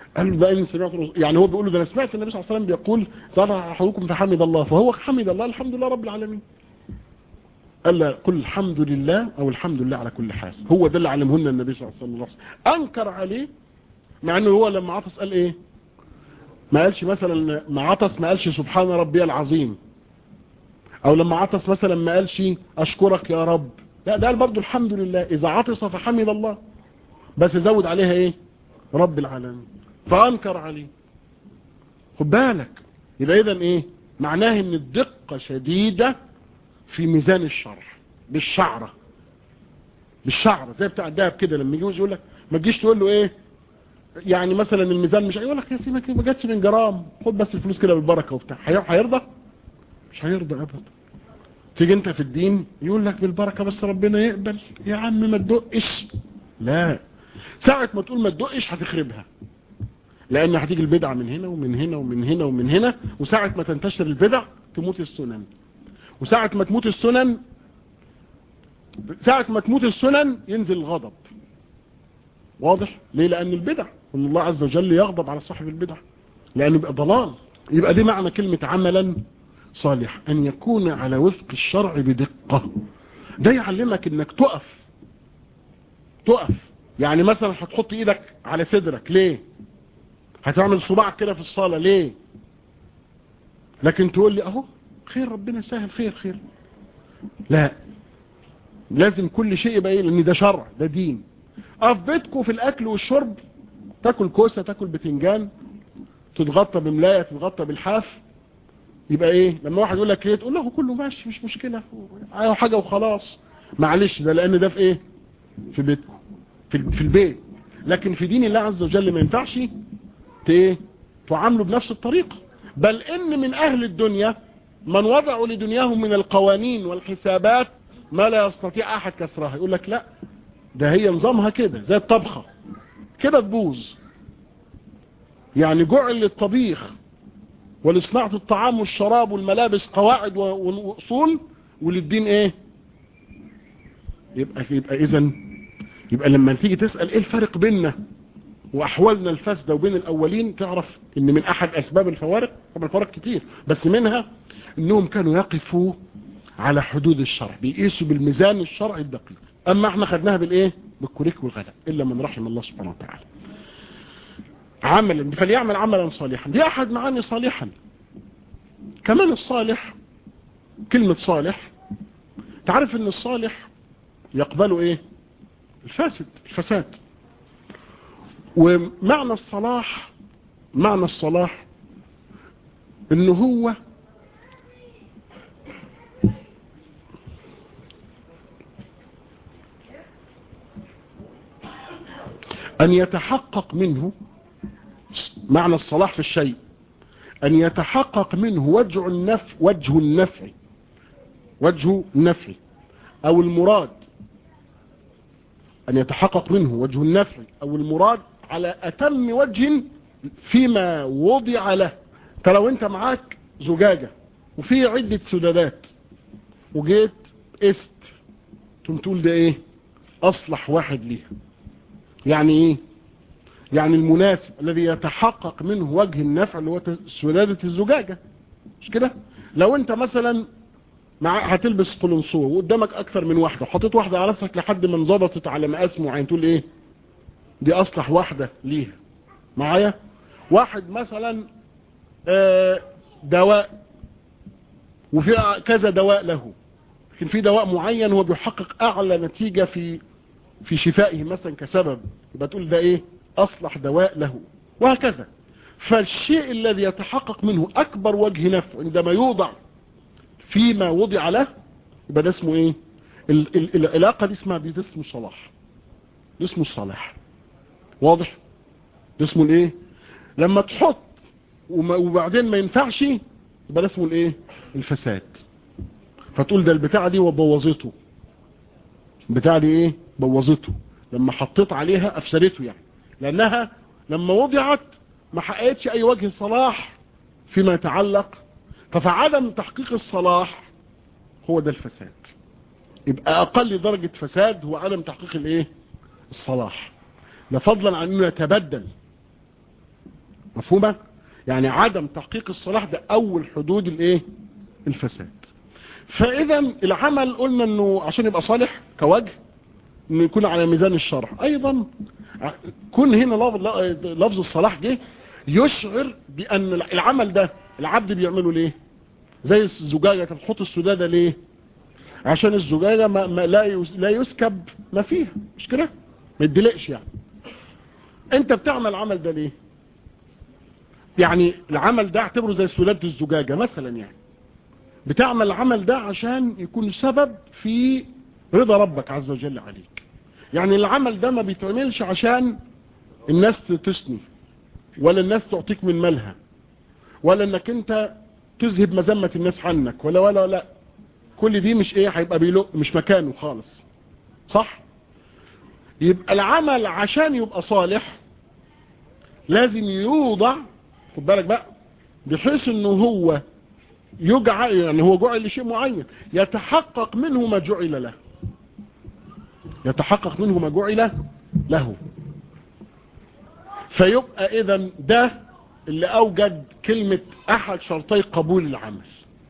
قال له ده إن سمعت رسول- يعني هو بيقول له ده أنا سمعت النبي صلى الله عليه وسلم بيقول صنع أحدكم فحمد الله فهو حمد الله الحمد لله رب العالمين قال له قل الحمد لله أو الحمد لله على كل حال هو ده اللي علمهن النبي صلى الله عليه وسلم أنكر عليه مع أنه هو لما عطس قال إيه ما قالش مثلا ما عطس ما قالش سبحان ربي العظيم او لما عطس مثلا ما قالش اشكرك يا رب لا ده قال برضه الحمد لله اذا عطس فحمد الله بس زود عليها ايه رب العالمين فانكر عليه خد بالك يبقى اذا ايه معناه ان الدقة شديدة في ميزان الشرع بالشعرة بالشعرة زي بتاع الدهب كده لما يجوز يقول لك ما تجيش تقول له ايه يعني مثلا الميزان مش هيقول لك يا سيدي ما جاتش من جرام خد بس الفلوس كده بالبركه وبتاع هي- هيرضى مش هيرضى ابدا تيجي انت في الدين يقول لك بالبركه بس ربنا يقبل يا عم ما تدقش لا ساعه ما تقول ما تدقش هتخربها لان هتيجي البدعه من هنا ومن هنا ومن هنا ومن هنا وساعه ما تنتشر البدع تموت السنن وساعه ما تموت السنن ساعه ما تموت السنن ينزل الغضب واضح ليه لان البدع ان الله عز وجل يغضب على صاحب البدع لانه يبقى ضلال يبقى دي معنى كلمة عملا صالح ان يكون على وفق الشرع بدقة ده يعلمك انك تقف تقف يعني مثلا هتحط ايدك على صدرك ليه هتعمل صباعك كده في الصالة ليه لكن تقول لي اهو خير ربنا سهل خير خير لا لازم كل شيء يبقى ايه لان ده شرع ده دين اه في بيتكم في الاكل والشرب تاكل كوسه تاكل بتنجان تتغطى بملايه تتغطى بالحاف يبقى ايه لما واحد يقول لك ليه تقول له كله ماشي مش مشكله ايوه حاجه وخلاص معلش ده لان ده في ايه في بيتكم في, في البيت لكن في دين الله عز وجل ما ينفعش ت- ايه تعاملوا بنفس الطريقه بل ان من اهل الدنيا من وضعوا لدنياهم من القوانين والحسابات ما لا يستطيع احد كسرها يقول لك لا ده هي نظامها كده زي الطبخة كده تبوظ يعني جعل للطبيخ ولصناعة الطعام والشراب والملابس قواعد و- وأصول وللدين ايه يبقى يبقى اذا يبقى لما تيجي تسأل ايه الفرق بيننا واحوالنا الفاسدة وبين الاولين تعرف ان من احد اسباب الفوارق طبعا الفوارق كتير بس منها انهم كانوا يقفوا على حدود الشرع بيقيسوا بالميزان الشرعي الدقيق اما احنا خدناها بالايه بالكوريك والغلاء الا من رحم الله سبحانه وتعالى عملا فليعمل عملا صالحا دي احد معاني صالحا كمان الصالح كلمة صالح تعرف ان الصالح يقبله ايه الفاسد الفساد ومعنى الصلاح معنى الصلاح ان هو أن يتحقق منه معنى الصلاح في الشيء أن يتحقق منه وجه النفع وجه النفع وجه النفع أو المراد أن يتحقق منه وجه النفع أو المراد على أتم وجه فيما وضع له فلو أنت معاك زجاجة وفي عدة سدادات وجيت است تقوم تقول ده ايه اصلح واحد ليها يعني ايه يعني المناسب الذي يتحقق منه وجه النفع اللي هو سدادة الزجاجة مش كده لو انت مثلا مع هتلبس قلنسوه وقدامك اكثر من واحدة وحطيت واحدة على نفسك لحد ما انظبطت على مقاس معين تقول ايه دي اصلح واحدة ليها معايا واحد مثلا آه دواء وفي كذا دواء له لكن في دواء معين هو بيحقق اعلى نتيجة في في شفائه مثلا كسبب يبقى تقول ده ايه اصلح دواء له وهكذا فالشيء الذي يتحقق منه اكبر وجه نفع عندما يوضع فيما وضع له يبقى ده اسمه ايه ال ال العلاقة دي اسمها دي اسمه صلاح ده اسمه الصلاح واضح ده اسمه الايه لما تحط وبعدين ما ينفعش يبقى ده اسمه الايه الفساد فتقول ده البتاعة دي وبوظته البتاعة دي ايه بوظته لما حطيت عليها افسدته يعني لانها لما وضعت ما حققتش اي وجه صلاح فيما يتعلق ففعدم تحقيق الصلاح هو ده الفساد يبقى اقل درجة فساد هو عدم تحقيق الايه الصلاح لا فضلا عن انه يتبدل مفهومة يعني عدم تحقيق الصلاح ده اول حدود الايه الفساد فاذا العمل قلنا انه عشان يبقى صالح كوجه انه يكون على ميزان الشرع ايضا كون هنا لفظ لفظ الصلاح جه يشعر بان العمل ده العبد بيعمله ليه زي الزجاجة تحط السدادة ليه عشان الزجاجة ما ما لا لا يسكب ما فيها مش كده ما يدلقش يعني انت بتعمل العمل ده ليه يعني العمل ده اعتبره زي سدادة الزجاجة مثلا يعني بتعمل العمل ده عشان يكون سبب في رضا ربك عز وجل عليك يعني العمل ده ما بيتعملش عشان الناس تثني ولا الناس تعطيك من مالها ولا انك انت تذهب مذمة الناس عنك ولا ولا لا كل دي مش ايه هيبقى بيلق مش مكانه خالص صح يبقى العمل عشان يبقى صالح لازم يوضع خد بالك بقى بحيث انه هو يجعل يعني هو جعل لشيء معين يتحقق منه ما جعل له يتحقق منه ما جعل له فيبقى اذا ده اللي اوجد كلمة احد شرطي قبول العمل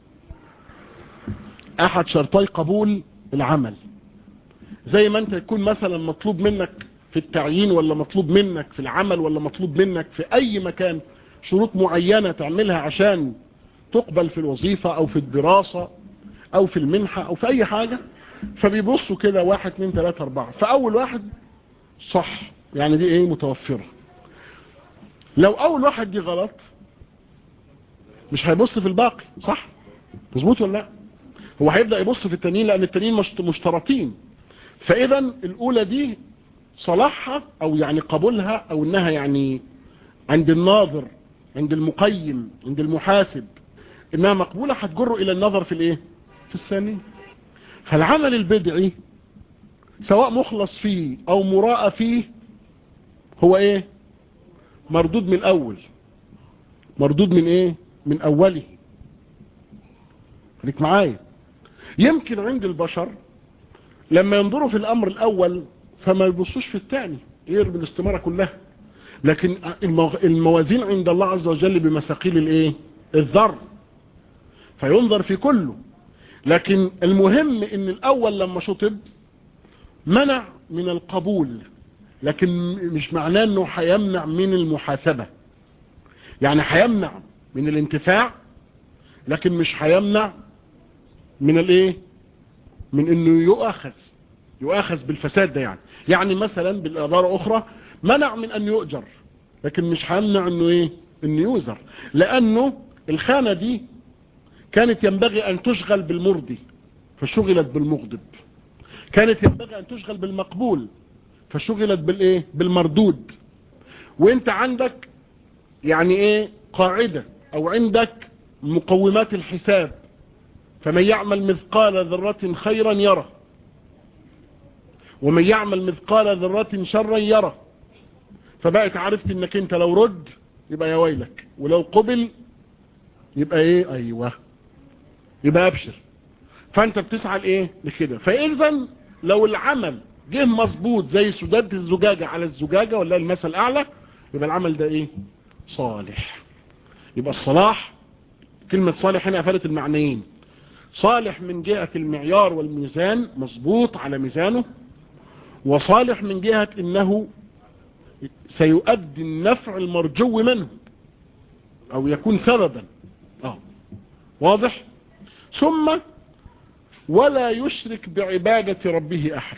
احد شرطي قبول العمل زي ما انت يكون مثلا مطلوب منك في التعيين ولا مطلوب منك في العمل ولا مطلوب منك في اي مكان شروط معينة تعملها عشان تقبل في الوظيفة او في الدراسة او في المنحة او في اي حاجة فبيبصوا كده واحد اتنين تلاتة اربعة فاول واحد صح يعني دي ايه متوفرة لو اول واحد دي غلط مش هيبص في الباقي صح مظبوط ولا لا هو هيبدأ يبص في التانيين لان التانيين مشترطين فاذا الاولى دي صلاحها او يعني قبولها او انها يعني عند الناظر عند المقيم عند المحاسب انها مقبولة هتجره الى النظر في الايه في الثاني فالعمل البدعي سواء مخلص فيه او مراء فيه هو ايه مردود من الاول مردود من ايه من اوله خليك معايا يمكن عند البشر لما ينظروا في الامر الاول فما يبصوش في الثاني يرمي الاستمارة كلها لكن الموازين عند الله عز وجل بمساقيل الايه الذر فينظر في كله لكن المهم ان الاول لما شطب منع من القبول لكن مش معناه انه هيمنع من المحاسبة يعني هيمنع من الانتفاع لكن مش هيمنع من الايه من انه يؤخذ يؤخذ بالفساد ده يعني يعني مثلا بالعبارة اخرى منع من ان يؤجر لكن مش هيمنع انه ايه انه يوزر لانه الخانة دي كانت ينبغي ان تشغل بالمرضي فشغلت بالمغضب كانت ينبغي ان تشغل بالمقبول فشغلت بالايه بالمردود وانت عندك يعني ايه قاعدة او عندك مقومات الحساب فمن يعمل مثقال ذرة خيرا يره ومن يعمل مثقال ذرة شرا يره فبقت عرفت انك انت لو رد يبقى يا ويلك ولو قبل يبقى ايه ايوه يبقى ابشر فانت بتسعى لايه لكده فاذا لو العمل جه مظبوط زي سدادة الزجاجة على الزجاجة ولا المثل الاعلى يبقى العمل ده ايه صالح يبقى الصلاح كلمة صالح هنا افادت المعنيين صالح من جهة المعيار والميزان مظبوط على ميزانه وصالح من جهة انه سيؤدي النفع المرجو منه او يكون سببا اه واضح ثم ولا يشرك بعبادة ربه احد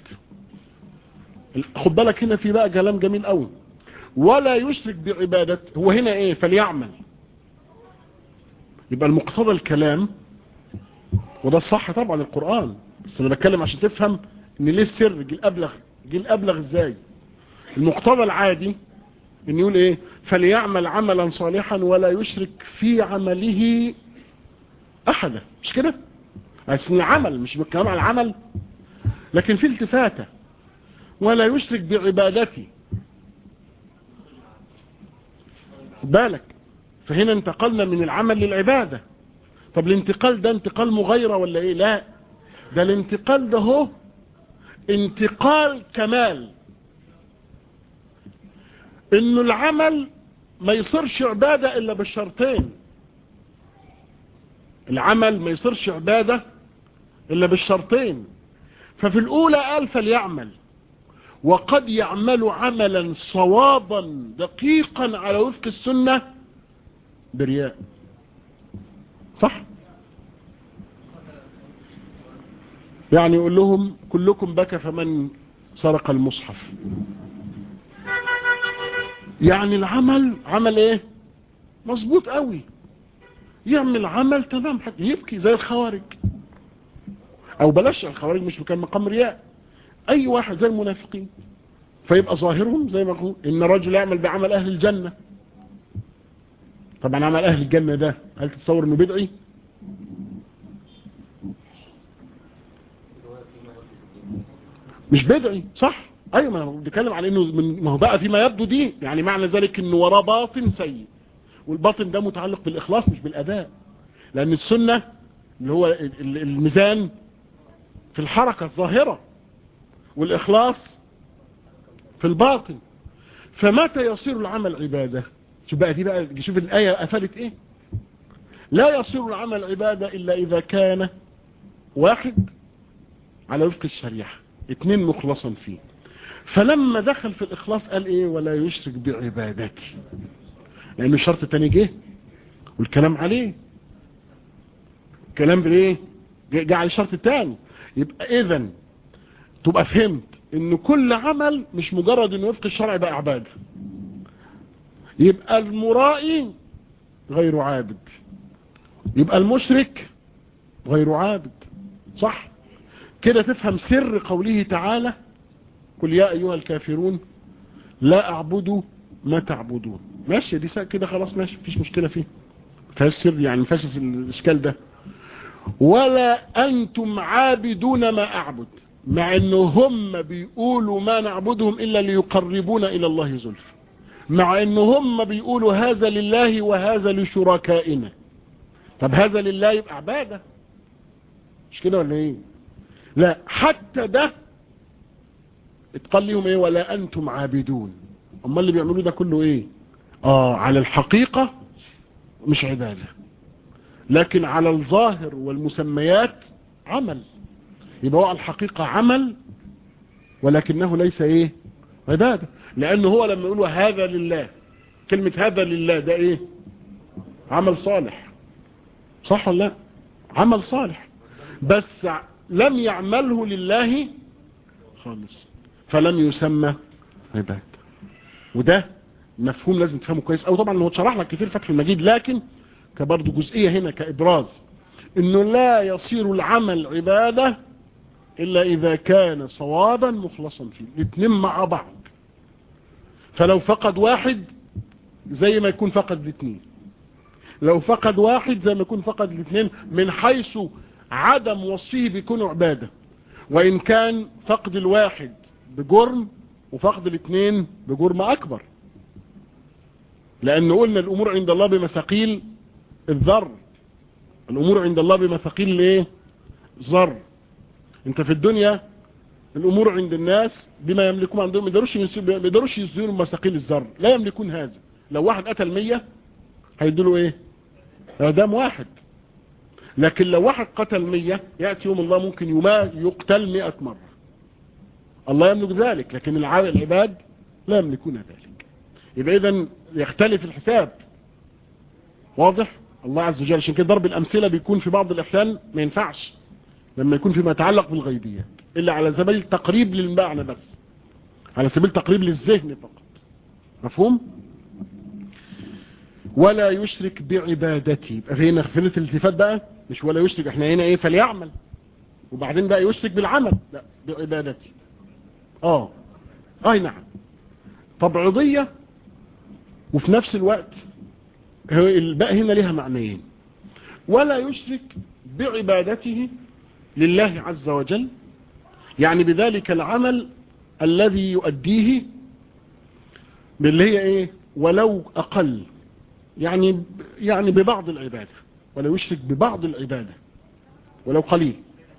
خد بالك هنا في بقى كلام جميل قوي ولا يشرك بعبادة هو هنا ايه فليعمل يبقى المقتضى الكلام وده الصح طبعا القرآن بس انا بتكلم عشان تفهم ان ليه السر جه الابلغ جه الابلغ ازاي المقتضى العادي ان يقول ايه فليعمل عملا صالحا ولا يشرك في عمله احدا مش كده عشان العمل مش بالكلام على العمل لكن في التفاتة ولا يشرك بعبادتي بالك فهنا انتقلنا من العمل للعبادة طب الانتقال ده انتقال مغيرة ولا ايه لا ده الانتقال ده هو انتقال كمال انه العمل ما يصيرش عبادة إلا بالشرطين العمل ما يصيرش عبادة إلا بالشرطين ففي الأولى قال فليعمل وقد يعمل عملا صوابا دقيقا على وفق السنة برياء صح يعني يقول لهم كلكم بكى فمن سرق المصحف يعني العمل عمل ايه مظبوط قوي يعمل عمل تمام حتى يبكي زي الخوارج او بلاش الخوارج مش مكان مقام رياء اي واحد زي المنافقين فيبقى ظاهرهم زي ما يقول ان رجل يعمل بعمل اهل الجنة طبعا عمل اهل الجنة ده هل تتصور انه بدعي مش بدعي صح ايوه ما بنتكلم عن انه من ما هو بقى فيما يبدو دي يعني معنى ذلك انه وراه باطن سيء والباطن ده متعلق بالاخلاص مش بالاداء لان السنة اللي هو الميزان في الحركة الظاهرة والاخلاص في الباطن فمتى يصير العمل عبادة شوف بقى دي بقى شوف الآية قفلت ايه لا يصير العمل عبادة الا اذا كان واحد على وفق الشريعة اتنين مخلصا فيه فلما دخل في الإخلاص قال إيه ولا يشرك بعبادتي لأنه الشرط التاني جه والكلام عليه الكلام بالايه جه على الشرط التاني يبقى إذا تبقى فهمت إن كل عمل مش مجرد إنه وفق الشرع بقى عبادة يبقى المرائي غير عابد يبقى المشرك غير عابد صح كده تفهم سر قوله تعالى قل يا أيها الكافرون لا أعبد ما تعبدون ماشي دي كده خلاص ماشي مفيش مشكلة فيه فيهاش سر يعني مفيش الإشكال ده ولا أنتم عابدون ما أعبد مع أنه هم بيقولوا ما نعبدهم إلا ليقربونا إلى الله زلف مع أنه هم بيقولوا هذا لله وهذا لشركائنا طب هذا لله يبقى عبادة مش كده ولا ايه لا حتى ده اتقال لهم ايه ولا انتم عابدون اما اللي بيعملوا ده كله ايه اه على الحقيقة مش عبادة لكن على الظاهر والمسميات عمل يبقى هو الحقيقة عمل ولكنه ليس ايه عبادة لانه هو لما يقول هذا لله كلمة هذا لله ده ايه عمل صالح صح ولا لا عمل صالح بس لم يعمله لله خالص فلم يسمى عباد وده مفهوم لازم تفهمه كويس او طبعا هو اتشرح لك كتير فتح المجيد لكن كبرضه جزئية هنا كإبراز انه لا يصير العمل عبادة الا اذا كان صوابا مخلصا فيه الاثنين مع بعض فلو فقد واحد زي ما يكون فقد الاثنين لو فقد واحد زي ما يكون فقد الاثنين من حيث عدم وصفه بيكون عبادة وإن كان فقد الواحد بجرم وفقد الاثنين بجرم أكبر لأن قلنا الأمور عند الله بمثاقيل الذر الأمور عند الله بمثاقيل الايه ذر انت في الدنيا الأمور عند الناس بما يملكون عندهم ما يقدروش يزيلوا مثاقيل الذر لا يملكون هذا لو واحد قتل مية هيدوا ايه دام واحد لكن لو واحد قتل مية يأتي يوم الله ممكن يما يقتل مئة مرة الله يملك ذلك لكن العباد لا يملكون ذلك يبقى اذا يختلف الحساب واضح الله عز وجل عشان كده ضرب الأمثلة بيكون في بعض الأحيان ما ينفعش لما يكون فيما يتعلق بالغيبيات إلا على سبيل التقريب للمعنى بس على سبيل التقريب للذهن فقط مفهوم ولا يشرك بعبادتي يبقى هنا خفلة الالتفات بقى مش ولا يشرك احنا هنا ايه فليعمل وبعدين بقى يشرك بالعمل لا بعبادتي اه اي نعم تبعضية وفي نفس الوقت الباء هنا لها معنيين ولا يشرك بعبادته لله عز وجل يعني بذلك العمل الذي يؤديه باللي هي ايه ولو اقل يعني يعني ببعض العبادة ولا يشرك ببعض العبادة ولو قليل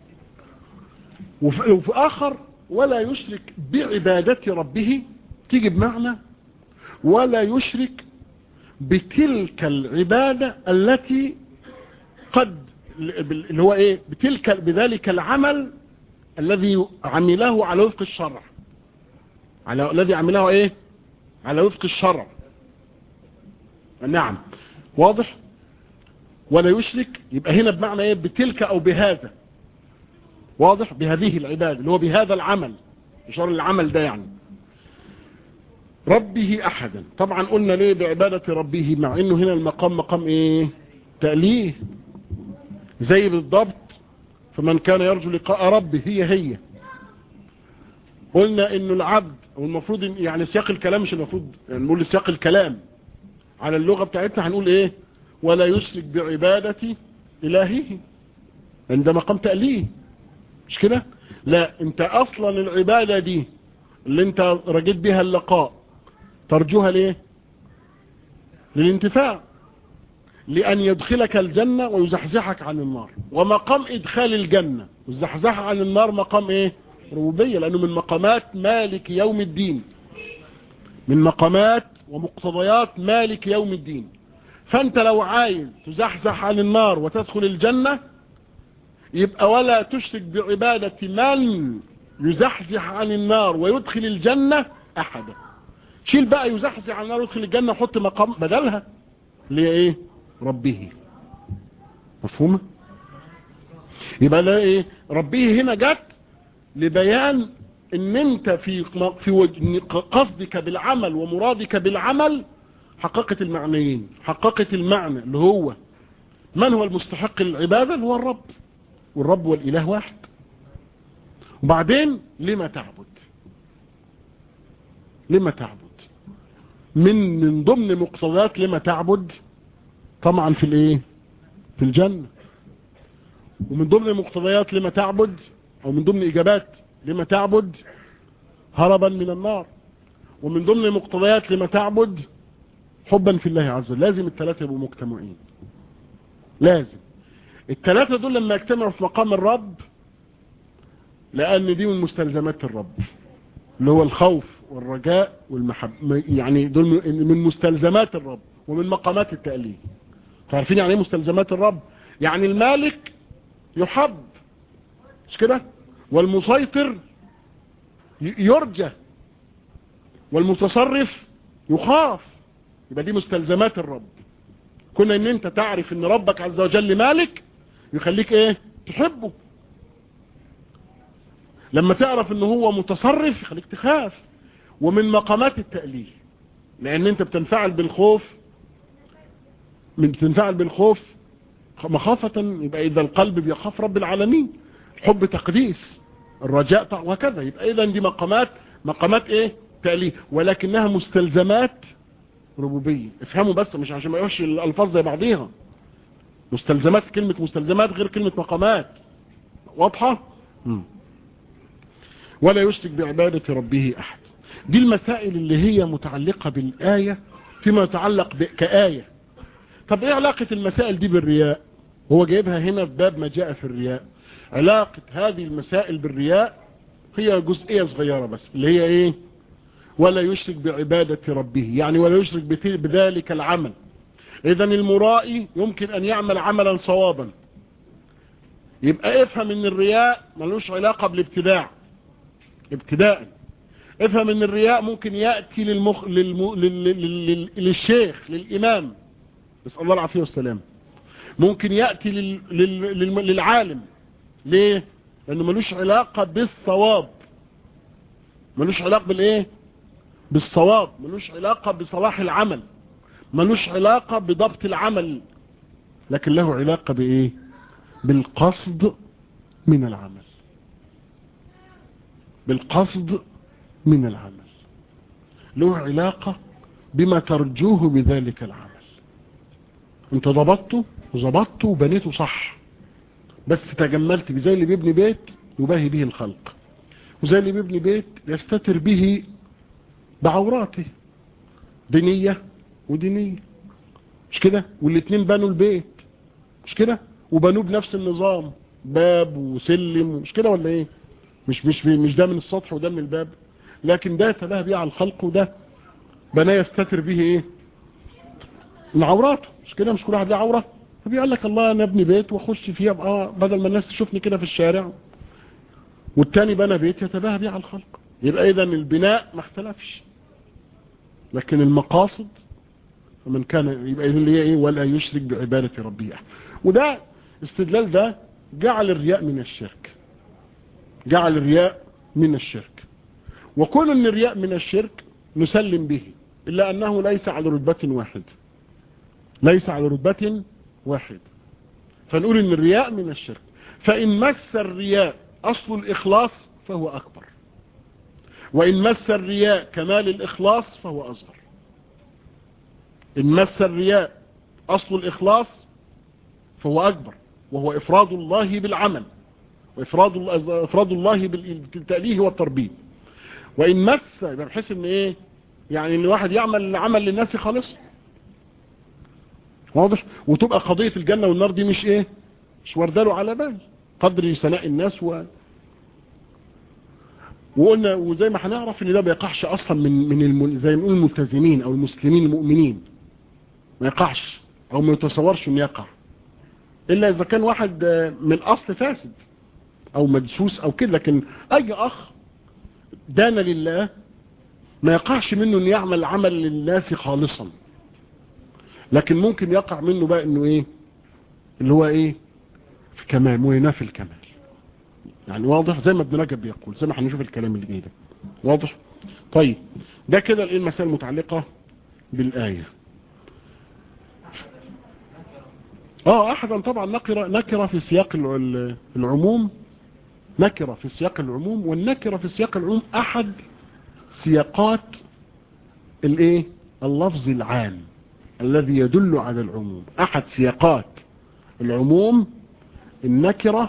وفي آخر ولا يشرك بعبادة ربه تيجي بمعنى ولا يشرك بتلك العبادة التي قد اللي هو ايه بتلك بذلك العمل الذي عمله على وفق الشرع على الذي عمله ايه على وفق الشرع نعم واضح ولا يشرك يبقى هنا بمعنى ايه بتلك او بهذا واضح بهذه العبادة اللي هو بهذا العمل اشار العمل ده يعني ربه احدا طبعا قلنا ليه بعبادة ربه مع انه هنا المقام مقام ايه تأليه زي بالضبط فمن كان يرجو لقاء ربه هي هي قلنا انه العبد والمفروض يعني سياق الكلام مش المفروض يعني نقول سياق الكلام على اللغة بتاعتنا هنقول ايه ولا يشرك بعبادة الهه عند مقام تأليه مش كده لا انت اصلا العبادة دي اللي انت رجيت بها اللقاء ترجوها ليه للانتفاع لأن يدخلك الجنة ويزحزحك عن النار ومقام إدخال الجنة والزحزح عن النار مقام إيه ربوبية لأنه من مقامات مالك يوم الدين من مقامات ومقتضيات مالك يوم الدين فأنت لو عايز تزحزح عن النار وتدخل الجنة يبقى ولا تشرك بعبادة من يزحزح عن النار ويدخل الجنة أحدا شيل بقى يزحزح عن النار ويدخل الجنة وحط مقام بدلها اللي هي ايه ربه مفهومة يبقى لا ايه ربه هنا جت لبيان ان انت في في قصدك بالعمل ومرادك بالعمل حققت المعنيين حققت المعنى اللي هو من هو المستحق للعبادة اللي هو الرب والرب والاله واحد وبعدين لما تعبد لما تعبد من من ضمن مقتضيات لما تعبد طبعا في الايه في الجنة ومن ضمن مقتضيات لما تعبد او من ضمن اجابات لما تعبد هربا من النار ومن ضمن مقتضيات لما تعبد حبا في الله عز وجل لازم الثلاثة يبقوا مجتمعين لازم الثلاثة دول لما يجتمعوا في مقام الرب لان دي من مستلزمات الرب اللي هو الخوف والرجاء والمحبة يعني دول من مستلزمات الرب ومن مقامات التأليه عارفين يعني ايه مستلزمات الرب يعني المالك يحب مش كده والمسيطر يرجى والمتصرف يخاف يبقى دي مستلزمات الرب كنا ان انت تعرف ان ربك عز وجل مالك يخليك ايه تحبه لما تعرف ان هو متصرف يخليك تخاف ومن مقامات التأليه لان انت بتنفعل بالخوف من بتنفعل بالخوف مخافة يبقى اذا القلب بيخاف رب العالمين حب تقديس الرجاء وكذا يبقى اذا دي مقامات مقامات ايه تأليه ولكنها مستلزمات ربوبية افهموا بس مش عشان ما يقولش الالفاظ زي بعضيها مستلزمات كلمة مستلزمات غير كلمة مقامات واضحة مم. ولا يشرك بعبادة ربه احد دي المسائل اللي هي متعلقة بالآية فيما يتعلق كآية طب ايه علاقة المسائل دي بالرياء هو جايبها هنا في باب ما جاء في الرياء علاقة هذه المسائل بالرياء هي جزئية صغيرة بس اللي هي ايه ولا يشرك بعبادة ربه يعني ولا يشرك بذلك العمل اذا المرائي يمكن ان يعمل عملا صوابا يبقى افهم ان الرياء ملوش علاقة بالابتداع ابتداء افهم ان الرياء ممكن يأتي للمخ... للم... لل... لل... للشيخ للامام نسأل الله العافية والسلام ممكن يأتي لل... لل... للعالم ليه لانه ملوش علاقة بالصواب ملوش علاقة بالايه بالصواب ملوش علاقة بصلاح العمل ملوش علاقة بضبط العمل لكن له علاقة بايه بالقصد من العمل بالقصد من العمل له علاقة بما ترجوه بذلك العمل انت ضبطته وظبطته وبنيته صح بس تجملت زي اللي بيبني بيت يباهي به الخلق وزي اللي بيبني بيت يستتر به بعوراته دينية ودينية مش كده والاتنين بنوا البيت مش كده وبنوه بنفس النظام باب وسلم مش كده ولا ايه مش مش مش ده من السطح وده من الباب لكن ده تباه بيه على الخلق وده بناه يستتر به ايه من عوراته مش كده مش كل واحد له عوره فبيقول لك الله انا ابني بيت واخش فيه ابقى بدل ما الناس تشوفني كده في الشارع والتاني بنى بيت يتباهى بيه على الخلق يبقى اذا البناء ما اختلفش لكن المقاصد فمن كان يبقى اللي هي ايه ولا يشرك بعبادة ربه أحد وده استدلال ده جعل الرياء من الشرك جعل الرياء من الشرك وكون ان الرياء من الشرك نسلم به إلا أنه ليس على رتبة واحد ليس على رتبة واحد فنقول ان الرياء من الشرك فإن مس الرياء أصل الإخلاص فهو أكبر وإن مس الرياء كمال الإخلاص فهو أصغر إن مس الرياء أصل الإخلاص فهو أكبر وهو إفراد الله بالعمل وإفراد الله, إفراد الله بالتأليه والتربية وإن مس بحيث إن إيه يعني إن الواحد يعمل عمل للناس خالص واضح وتبقى قضية الجنة والنار دي مش إيه مش ورداله على بال قدر سناء الناس و وقلنا وزي ما هنعرف ان ده بيقعش اصلا من من الم... زي ما نقول الملتزمين او المسلمين المؤمنين ما يقعش او ما يتصورش انه يقع الا اذا كان واحد من الاصل فاسد او مدسوس او كده لكن اي اخ دان لله ما يقعش منه انه يعمل عمل للناس خالصا لكن ممكن يقع منه بقى انه ايه اللي هو ايه في كمال وينافي الكمال يعني واضح زي ما ابن رجب بيقول زي ما هنشوف الكلام اللي جاي ده واضح طيب ده كده الايه المسائل المتعلقه بالايه اه احدا طبعا نكره نكره في سياق العموم نكره في سياق العموم والنكره في سياق العموم احد سياقات الايه اللفظ العام الذي يدل على العموم احد سياقات العموم النكره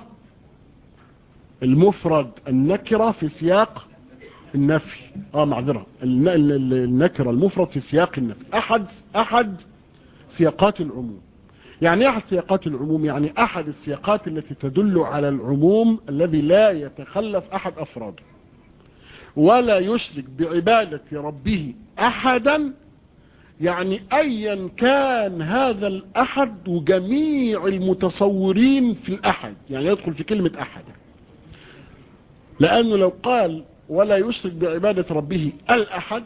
المفرد النكرة في سياق النفي اه معذرة النكرة المفرد في سياق النفي احد احد سياقات العموم يعني احد سياقات العموم يعني احد السياقات التي تدل على العموم الذي لا يتخلف احد افراده ولا يشرك بعبادة ربه احدا يعني ايا كان هذا الاحد وجميع المتصورين في الاحد يعني يدخل في كلمة احد لأنه لو قال ولا يشرك بعبادة ربه الأحد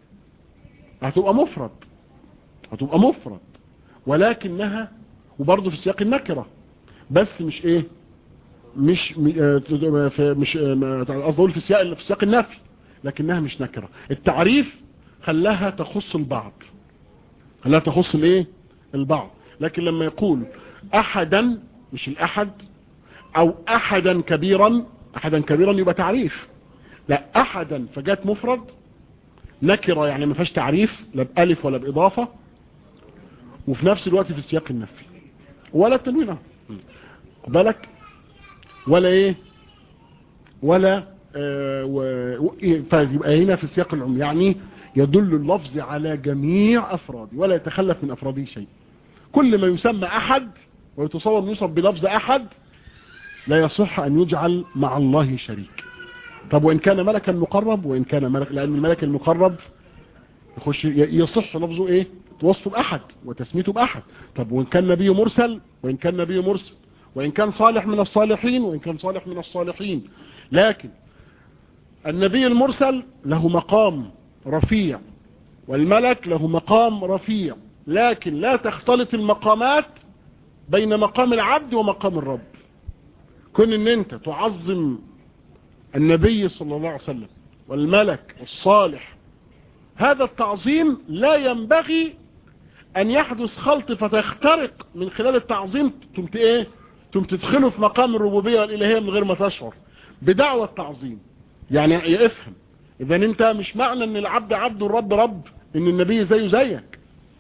هتبقى مفرد هتبقى مفرد ولكنها وبرضه في سياق النكرة بس مش ايه مش مش قصدي اقول في سياق في سياق النفي لكنها مش نكرة التعريف خلاها تخص البعض خلاها تخص الايه البعض لكن لما يقول احدا مش الاحد او احدا كبيرا احدا كبيرا يبقى تعريف لا احدا فجات مفرد نكرة يعني ما فيهاش تعريف لا بألف ولا بإضافة وفي نفس الوقت في سياق النفي ولا التنوين بالك ولا ايه ولا آه و... فيبقى هنا في سياق العموم يعني يدل اللفظ على جميع افراده ولا يتخلف من افراده شيء كل ما يسمى احد ويتصور يوصف بلفظ احد لا يصح أن يجعل مع الله شريك طب وإن كان ملكا مقرب وإن كان ملك لأن الملك المقرب يخش يصح لفظه إيه توصفه بأحد وتسميته بأحد طب وإن كان نبي مرسل وإن كان نبي مرسل وإن كان صالح من الصالحين وإن كان صالح من الصالحين لكن النبي المرسل له مقام رفيع والملك له مقام رفيع لكن لا تختلط المقامات بين مقام العبد ومقام الرب كن ان انت تعظم النبي صلى الله عليه وسلم والملك والصالح هذا التعظيم لا ينبغي ان يحدث خلط فتخترق من خلال التعظيم تمت ايه تم تدخله في مقام الربوبية والالهية من غير ما تشعر بدعوة التعظيم يعني افهم اذا انت مش معنى ان العبد عبد والرب رب ان النبي زيه زيك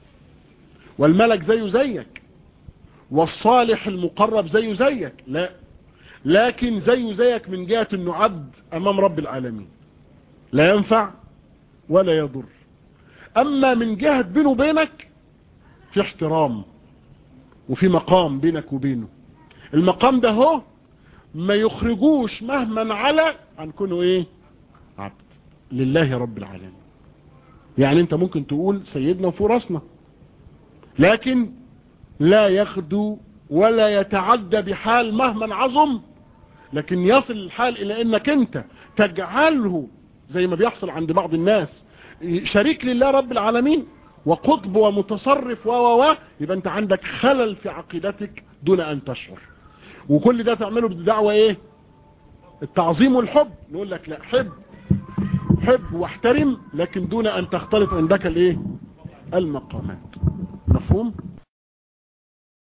والملك زيه زيك والصالح المقرب زيه زيك لا لكن زيه زيك من جهة انه عبد امام رب العالمين لا ينفع ولا يضر اما من جهة بينه وبينك في احترام وفي مقام بينك وبينه المقام ده هو ما يخرجوش مهما على عن كونه ايه عبد لله رب العالمين يعني انت ممكن تقول سيدنا وفوق راسنا لكن لا يخدو ولا يتعدى بحال مهما عظم لكن يصل الحال الى انك انت تجعله زي ما بيحصل عند بعض الناس شريك لله رب العالمين وقطب ومتصرف و و يبقى انت عندك خلل في عقيدتك دون ان تشعر وكل ده تعمله بدعوة ايه التعظيم والحب نقول لك لا حب حب واحترم لكن دون ان تختلط عندك الايه المقامات مفهوم